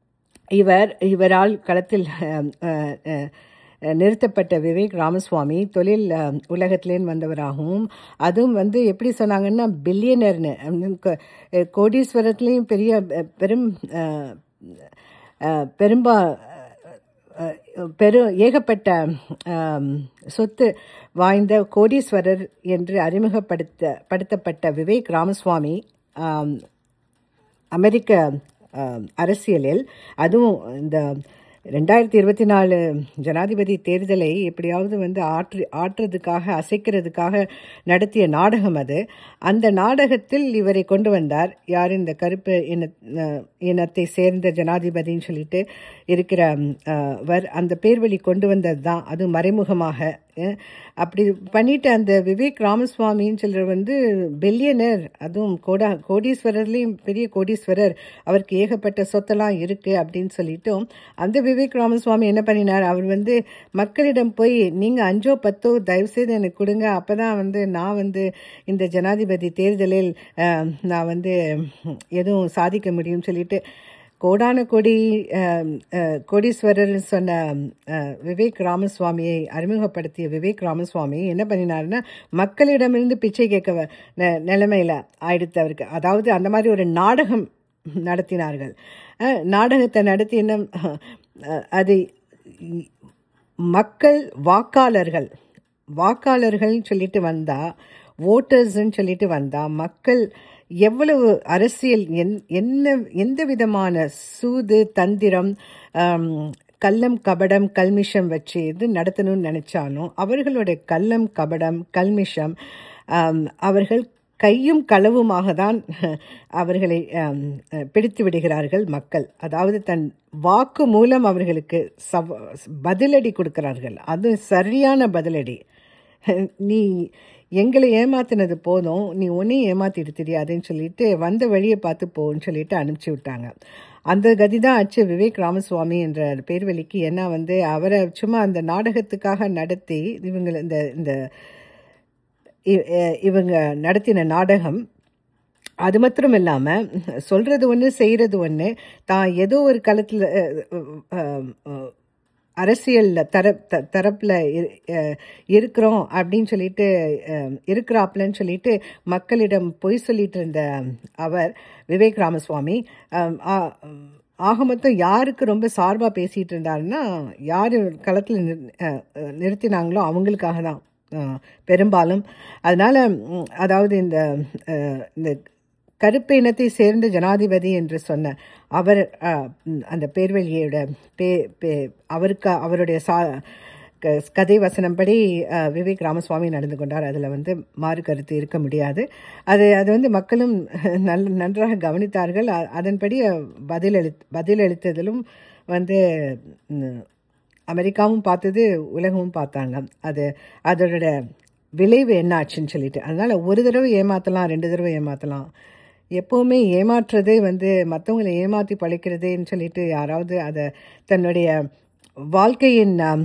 இவர் இவரால் களத்தில் அஹ், அஹ், அஹ், நிறுத்தப்பட்ட விவேக் ராமசுவாமி தொழில் அஹ், உலகத்திலேன்னு வந்தவராகவும் அதுவும் வந்து எப்படி சொன்னாங்கன்னா பில்லியனர்னு கோடீஸ்வரத்துலேயும் பெரிய அஹ், பெரும் அஹ், அஹ், பெரும்பா அஹ், பெரு ஏகப்பட்ட ஆம், சொத்து வாய்ந்த கோடீஸ்வரர் என்று அறிமுகப்படுத்த படுத்தப்பட்ட விவேக் ராமசுவாமி ஆம், அமெரிக்க அஹ், அரசியலில் அதுவும் இந்த ரெண்டாயிரத்தி இருபத்தி நாலு ஜனாதிபதி தேர்தலை எப்படியாவது வந்து ஆற்று ஆற்றுறதுக்காக அசைக்கிறதுக்காக நடத்திய நாடகம் அது அந்த நாடகத்தில் இவரை கொண்டு வந்தார் யார் இந்த கருப்பு இன அஹ், இனத்தை சேர்ந்த ஜனாதிபதின்னு சொல்லிட்டு இருக்கிற அஹ், வர் அந்த பேர்வழி கொண்டு வந்தது தான் அது மறைமுகமாக அஹ் அப்படி பண்ணிட்டு அந்த விவேக் ராமசுவாமின்னு சொல்கிறவர் வந்து பில்லியனர் அதுவும் கோடா கோடீஸ்வரர்லேயும் பெரிய கோடீஸ்வரர் அவருக்கு ஏகப்பட்ட சொத்தெல்லாம் இருக்குது அப்படின்னு சொல்லிட்டும் அந்த விவேக் ராமசுவாமி என்ன பண்ணினார் அவர் வந்து மக்களிடம் போய் நீங்கள் அஞ்சோ பத்தோ தயவுசெய்து எனக்கு கொடுங்க அப்போ தான் வந்து நான் வந்து இந்த ஜனாதிபதி தேர்தலில் அஹ், நான் வந்து எதுவும் சாதிக்க முடியும்னு சொல்லிட்டு கோடான கோடி அஹ், அஹ், கோடீஸ்வரர் சொன்ன அஹ், விவேக் ராமசுவாமியை அறிமுகப்படுத்திய விவேக் ராமசுவாமி என்ன பண்ணினாருன்னா மக்களிடமிருந்து பிச்சை கேட்க வ- நெ- நிலைமையில ஆயிடுத்து அவருக்கு அதாவது அந்த மாதிரி ஒரு நாடகம் நடத்தினார்கள் அஹ், நாடகத்தை நடத்தி என்ன அஹ், அது இ- மக்கள் வாக்காளர்கள் வாக்காளர்கள்னு சொல்லிட்டு வந்தா ஓட்டர்ஸ்ன்னு சொல்லிட்டு வந்தா மக்கள் எவ்வளவு அரசியல் என் என்ன எந்த விதமான சூது தந்திரம் ஆம், கள்ளம் கபடம் கல்மிஷம் வச்சு இது நடத்தணும்னு நினைச்சாலும் அவர்களுடைய கள்ளம் கபடம் கல்மிஷம் ஆம், அவர்கள் கையும் களவுமாக தான் அவர்களை ஆம், பிடித்து விடுகிறார்கள் மக்கள் அதாவது தன் வாக்கு மூலம் அவர்களுக்கு சவ பதிலடி கொடுக்கிறார்கள் அது சரியான பதிலடி நீ எங்களை ஏமாத்தினது போதும் நீ உன்னையும் ஏமாத்திட்டு தெரியாதுன்னு சொல்லிட்டு வந்த வழியை பார்த்து போன்னு சொல்லிட்டு அனுப்பிச்சி விட்டாங்க அந்த கதி தான் ஆச்சு விவேக் ராமசுவாமி என்ற பேர்வழிக்கு ஏன்னா வந்து அவரை சும்மா அந்த நாடகத்துக்காக நடத்தி இவங்க இந்த இந்த இ- அஹ் இவங்க நடத்தின நாடகம் அது மாத்திரம் இல்லாமல் சொல்கிறது ஒன்று செய்கிறது ஒன்று தான் ஏதோ ஒரு களத்தில் அரசியலில் தர த தரப்பில் இருக்கிறோம் அப்படின்னு சொல்லிட்டு அஹ், இருக்கிறாப்புலன்னு சொல்லிட்டு மக்களிடம் பொய் சொல்லிட்டு இருந்த அவர் விவேக் ராமசுவாமி அஹ், ஆ- ஆக மொத்தம் யாருக்கு ரொம்ப சார்பாக பேசிகிட்டு இருந்தாருன்னா யார் களத்தில் நிறுத்தினாங்களோ அவங்களுக்காக தான் அஹ், பெரும்பாலும் அதனால் அதாவது இந்த அஹ், இந்த கருப்பு இனத்தை சேர்ந்த ஜனாதிபதி என்று சொன்ன அவர் அஹ், ம், அந்த பேர்வழியோட பே பே அவருக்கு அவருடைய சா க- கதை வசனப்படி அஹ், விவேக் ராமசுவாமி நடந்து கொண்டார் அதில் வந்து மாறு கருத்து இருக்க முடியாது அது அது வந்து மக்களும் நல் நன்றாக கவனித்தார்கள் அ- அதன்படி பதிலளி பதிலளித்ததிலும் வந்து ம், அமெரிக்காவும் பார்த்தது உலகமும் பார்த்தாங்க அது அதோட விளைவு என்ன ஆச்சுன்னு சொல்லிட்டு அதனால் ஒரு தடவை ஏமாற்றலாம் ரெண்டு தடவை ஏமாற்றலாம் எப்போவுமே ஏமாற்றுறதே வந்து மற்றவங்களை ஏமாற்றி பழிக்கிறதேன்னு சொல்லிட்டு யாராவது அதை தன்னுடைய வாழ்க்கையின் ஆம்,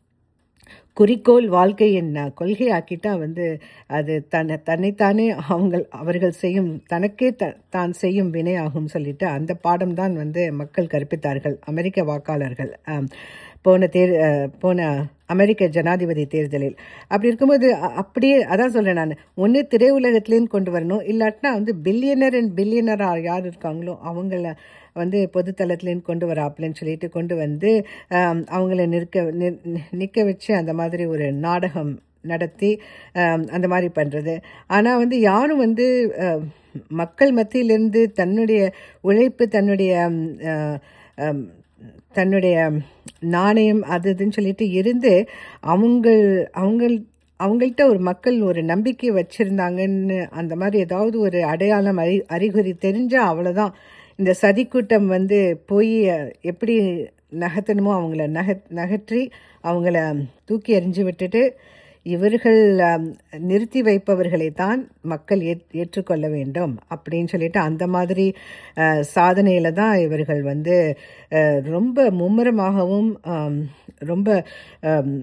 குறிக்கோள் வாழ்க்கையின் அஹ், கொள்கையாக்கிட்டா வந்து அது தன்னை தன்னைத்தானே அவங்க அவர்கள் செய்யும் தனக்கே த தான் செய்யும் வினை ஆகும் சொல்லிட்டு அந்த பாடம் தான் வந்து மக்கள் கற்பித்தார்கள் அமெரிக்க வாக்காளர்கள் ஆம், போன தேர் அஹ், போன அமெரிக்க ஜனாதிபதி தேர்தலில் அப்படி இருக்கும்போது அ- அப்படியே அதான் சொல்கிறேன் நான் ஒன்று திரையுலகத்துலேருந்து கொண்டு வரணும் இல்லாட்டினா வந்து பில்லியனர் அண்ட் பில்லியனராக யார் இருக்காங்களோ அவங்கள வந்து பொதுத்தளத்துலேருந்து கொண்டு வராப்புலன்னு சொல்லிட்டு கொண்டு வந்து ஆம், அவங்கள நிற்க நிற்க வச்சு அந்த மாதிரி ஒரு நாடகம் நடத்தி ஆம், அந்த மாதிரி பண்ணுறது ஆனால் வந்து யாரும் வந்து அஹ், மக்கள் மத்தியிலிருந்து தன்னுடைய உழைப்பு தன்னுடைய ம், அஹ், அம், தன்னுடைய நாணயம் அது இதுன்னு சொல்லிட்டு இருந்து அவங்கள் அவங்கள் அவங்கள்ட்ட ஒரு மக்கள் ஒரு நம்பிக்கை வச்சுருந்தாங்கன்னு அந்த மாதிரி ஏதாவது ஒரு அடையாளம் அறி அறிகுறி தெரிஞ்சால் அவ்வளோதான் இந்த சதிக்கூட்டம் வந்து போய் எப்படி நகர்த்தணுமோ அவங்கள நக நகற்றி அவங்கள தூக்கி எறிஞ்சு விட்டுட்டு இவர்கள் ஆம், நிறுத்தி வைப்பவர்களை தான் மக்கள் ஏற் ஏற்றுக்கொள்ள வேண்டும் அப்படின்னு சொல்லிட்டு அந்த மாதிரி சாதனையில் தான் இவர்கள் வந்து அஹ், ரொம்ப மும்முரமாகவும் ஆம், ரொம்ப ஆம்,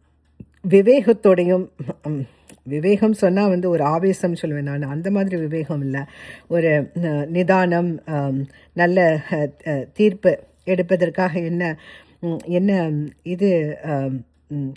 விவேகத்தோடையும் ம், விவேகம் சொன்னால் வந்து ஒரு ஆவேசம் சொல்லுவேன் நான் அந்த மாதிரி விவேகம் இல்லை ஒரு அஹ், நிதானம் ஆம், நல்ல அஹ், அஹ், தீர்ப்பு எடுப்பதற்காக என்ன ம், என்ன இது ஆம், ம்,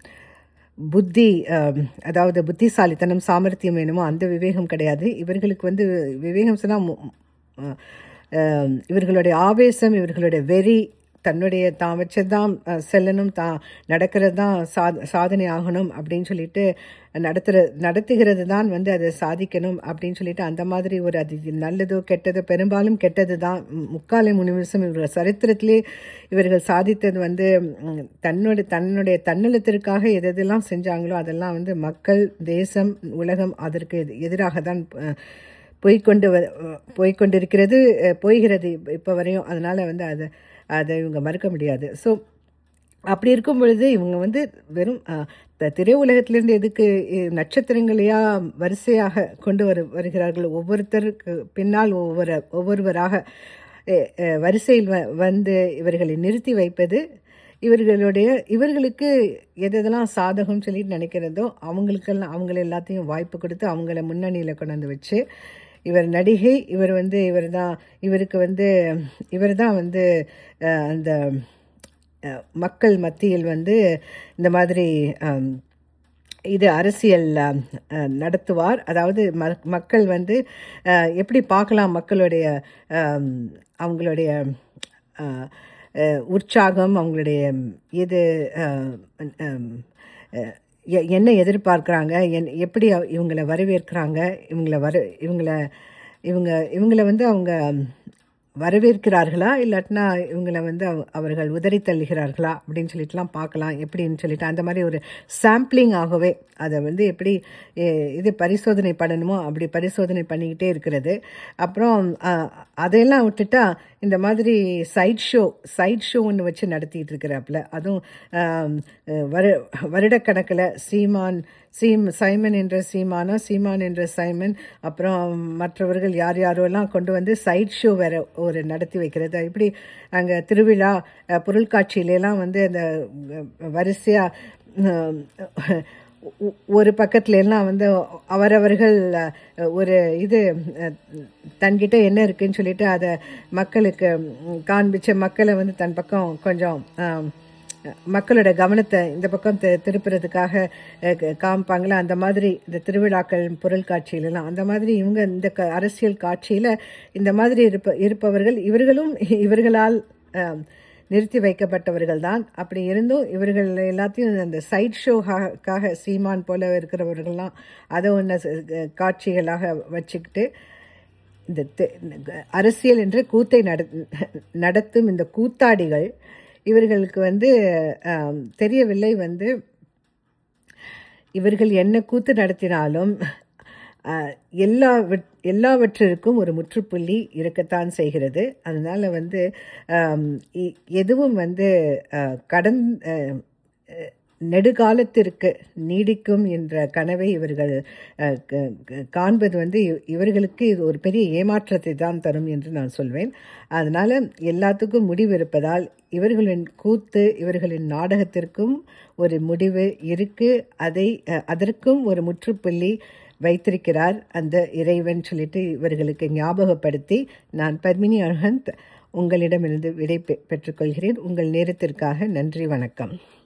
புத்தி ஆம், அதாவது புத்திசாலித்தனம் சாமர்த்தியம் வேணுமோ அந்த விவேகம் கிடையாது இவர்களுக்கு வந்து விவேகம் சொன்னால் இவர்களுடைய ஆவேசம் இவர்களுடைய வெறி தன்னுடைய தான் வச்சதான் அஹ், செல்லணும் தான் நடக்கிறது தான் சா சாதனை ஆகணும் அப்படின்னு சொல்லிட்டு நடத்துற நடத்துகிறது தான் வந்து அதை சாதிக்கணும் அப்படின்னு சொல்லிட்டு அந்த மாதிரி ஒரு அது நல்லதோ கெட்டதோ பெரும்பாலும் கெட்டது தான் முக்காலை முனிவசம் இவர்கள் சரித்திரத்திலே இவர்கள் சாதித்தது வந்து ம், தன்னோட தன்னுடைய தன்னலத்திற்காக எது எதெல்லாம் செஞ்சாங்களோ அதெல்லாம் வந்து மக்கள் தேசம் உலகம் அதற்கு எதி- எதிராக தான் அஹ், போய்க்கொண்டு வ- போய்க்கொண்டிருக்கிறது அஹ், போய்கிறது இப்போ வரையும் அதனால் வந்து அதை அதை இவங்க மறுக்க முடியாது ஸோ அப்படி இருக்கும் பொழுது இவங்க வந்து வெறும் அஹ், த- திரையுலகத்திலிருந்து எதுக்கு இ- நட்சத்திரங்களையா வரிசையாக கொண்டு வரு வருகிறார்கள் ஒவ்வொருத்தருக்கு பின்னால் ஒவ்வொரு ஒவ்வொருவராக அஹ், அஹ், வரிசையில் வ- வந்து இவர்களை நிறுத்தி வைப்பது இவர்களுடைய இவர்களுக்கு எது எதெல்லாம் சாதகம் சொல்லிட்டு நினைக்கிறதோ அவங்களுக்கெல்லாம் அவங்கள எல்லாத்தையும் வாய்ப்பு கொடுத்து அவங்கள முன்னணியில் கொண்டு வந்து வச்சு இவர் நடிகை இவர் வந்து இவர் தான் இவருக்கு வந்து இவர் தான் வந்து அஹ், அந்த அஹ், மக்கள் மத்தியில் வந்து இந்த மாதிரி அம், இது அரசியல் அஹ், அஹ், நடத்துவார் அதாவது ம மக்கள் வந்து அஹ், எப்படி பார்க்கலாம் மக்களுடைய அம், அவங்களுடைய அஹ், அஹ், உற்சாகம் அவங்களுடைய இது அஹ், அம், அஹ், எ- என்ன எதிர்பார்க்குறாங்க என் எப்படி அவ- இவங்களை வரவேற்கிறாங்க இவங்கள வர இவங்கள இவங்க இவங்கள வந்து அவங்க வரவேற்கிறார்களா இல்லாட்டினா இவங்களை வந்து அவ- அவர்கள் உதறி தள்ளுகிறார்களா அப்படின்னு சொல்லிட்டுலாம் பார்க்கலாம் எப்படின்னு சொல்லிட்டு அந்த மாதிரி ஒரு சாம்பிளிங் ஆகவே அதை வந்து எப்படி எ, இது பரிசோதனை பண்ணணுமோ அப்படி பரிசோதனை பண்ணிக்கிட்டே இருக்கிறது அப்புறம் அ, அதையெல்லாம் விட்டுட்டா இந்த மாதிரி சைட் ஷோ சைட் ஷோ ஒன்று வச்சு நடத்திட்டு இருக்கிறாப்புல அதுவும் ஆம், வரு வருடக்கணக்கில் சீமான் சீம் சைமன் என்ற சீமானா சீமான் என்ற சைமன் அப்புறம் மற்றவர்கள் யார் யாரோ எல்லாம் கொண்டு வந்து சைட் ஷோ வேற ஒரு நடத்தி வைக்கிறது இப்படி அங்கே திருவிழா அஹ், பொருட்காட்சியில எல்லாம் வந்து அந்த வரிசையாக ஒ- ஒரு பக்கத்துல எல்லாம் வந்து அவரவர்கள் அஹ், ஒரு இது அஹ், தன்கிட்ட என்ன இருக்குன்னு சொல்லிட்டு அதை மக்களுக்கு ம், காண்பிச்சு மக்களை வந்து தன் பக்கம் கொஞ்சம் ஆம், மக்களோட கவனத்தை இந்த பக்கம் தி- திருப்புறதுக்காக அஹ், க- காமிப்பாங்களே அந்த மாதிரி இந்த திருவிழாக்கள் பொருள் காட்சியிலலாம் அந்த மாதிரி இவங்க இந்த க- அரசியல் காட்சியில இந்த மாதிரி இருப்ப இருப்பவர்கள் இவர்களும் இவர்களால் ஆம், நிறுத்தி வைக்கப்பட்டவர்கள் தான் அப்படி இருந்தும் இவர்கள் எல்லாத்தையும் அந்த சைட் ஷோக்காக சீமான் போல இருக்கிறவர்கள்லாம் அதை ஒன்று காட்சிகளாக வச்சுக்கிட்டு இந்த தெ- அரசியல் என்ற கூத்தை நட நடத்தும் இந்த கூத்தாடிகள் இவர்களுக்கு வந்து ஆம், தெரியவில்லை வந்து இவர்கள் என்ன கூத்து நடத்தினாலும் அஹ், எல்லா எல்லாவற்றிற்கும் ஒரு முற்றுப்புள்ளி இருக்கத்தான் செய்கிறது அதனால வந்து ஆம், இ- எதுவும் வந்து அஹ், கடன் அஹ், அஹ், நெடுகாலத்திற்கு நீடிக்கும் என்ற கனவை இவர்கள் அஹ், க- க- காண்பது வந்து இ- இவர்களுக்கு இது ஒரு பெரிய ஏமாற்றத்தை தான் தரும் என்று நான் சொல்வேன் அதனால எல்லாத்துக்கும் முடிவு இருப்பதால் இவர்களின் கூத்து இவர்களின் நாடகத்திற்கும் ஒரு முடிவு இருக்கு அதை அஹ், அதற்கும் ஒரு முற்றுப்புள்ளி வைத்திருக்கிறார் அந்த இறைவன் சொல்லிட்டு இவர்களுக்கு ஞாபகப்படுத்தி நான் பத்மினி அர்ஹந்த் உங்களிடமிருந்து விடை பெ- பெற்றுக்கொள்கிறேன் உங்கள் நேரத்திற்காக நன்றி வணக்கம்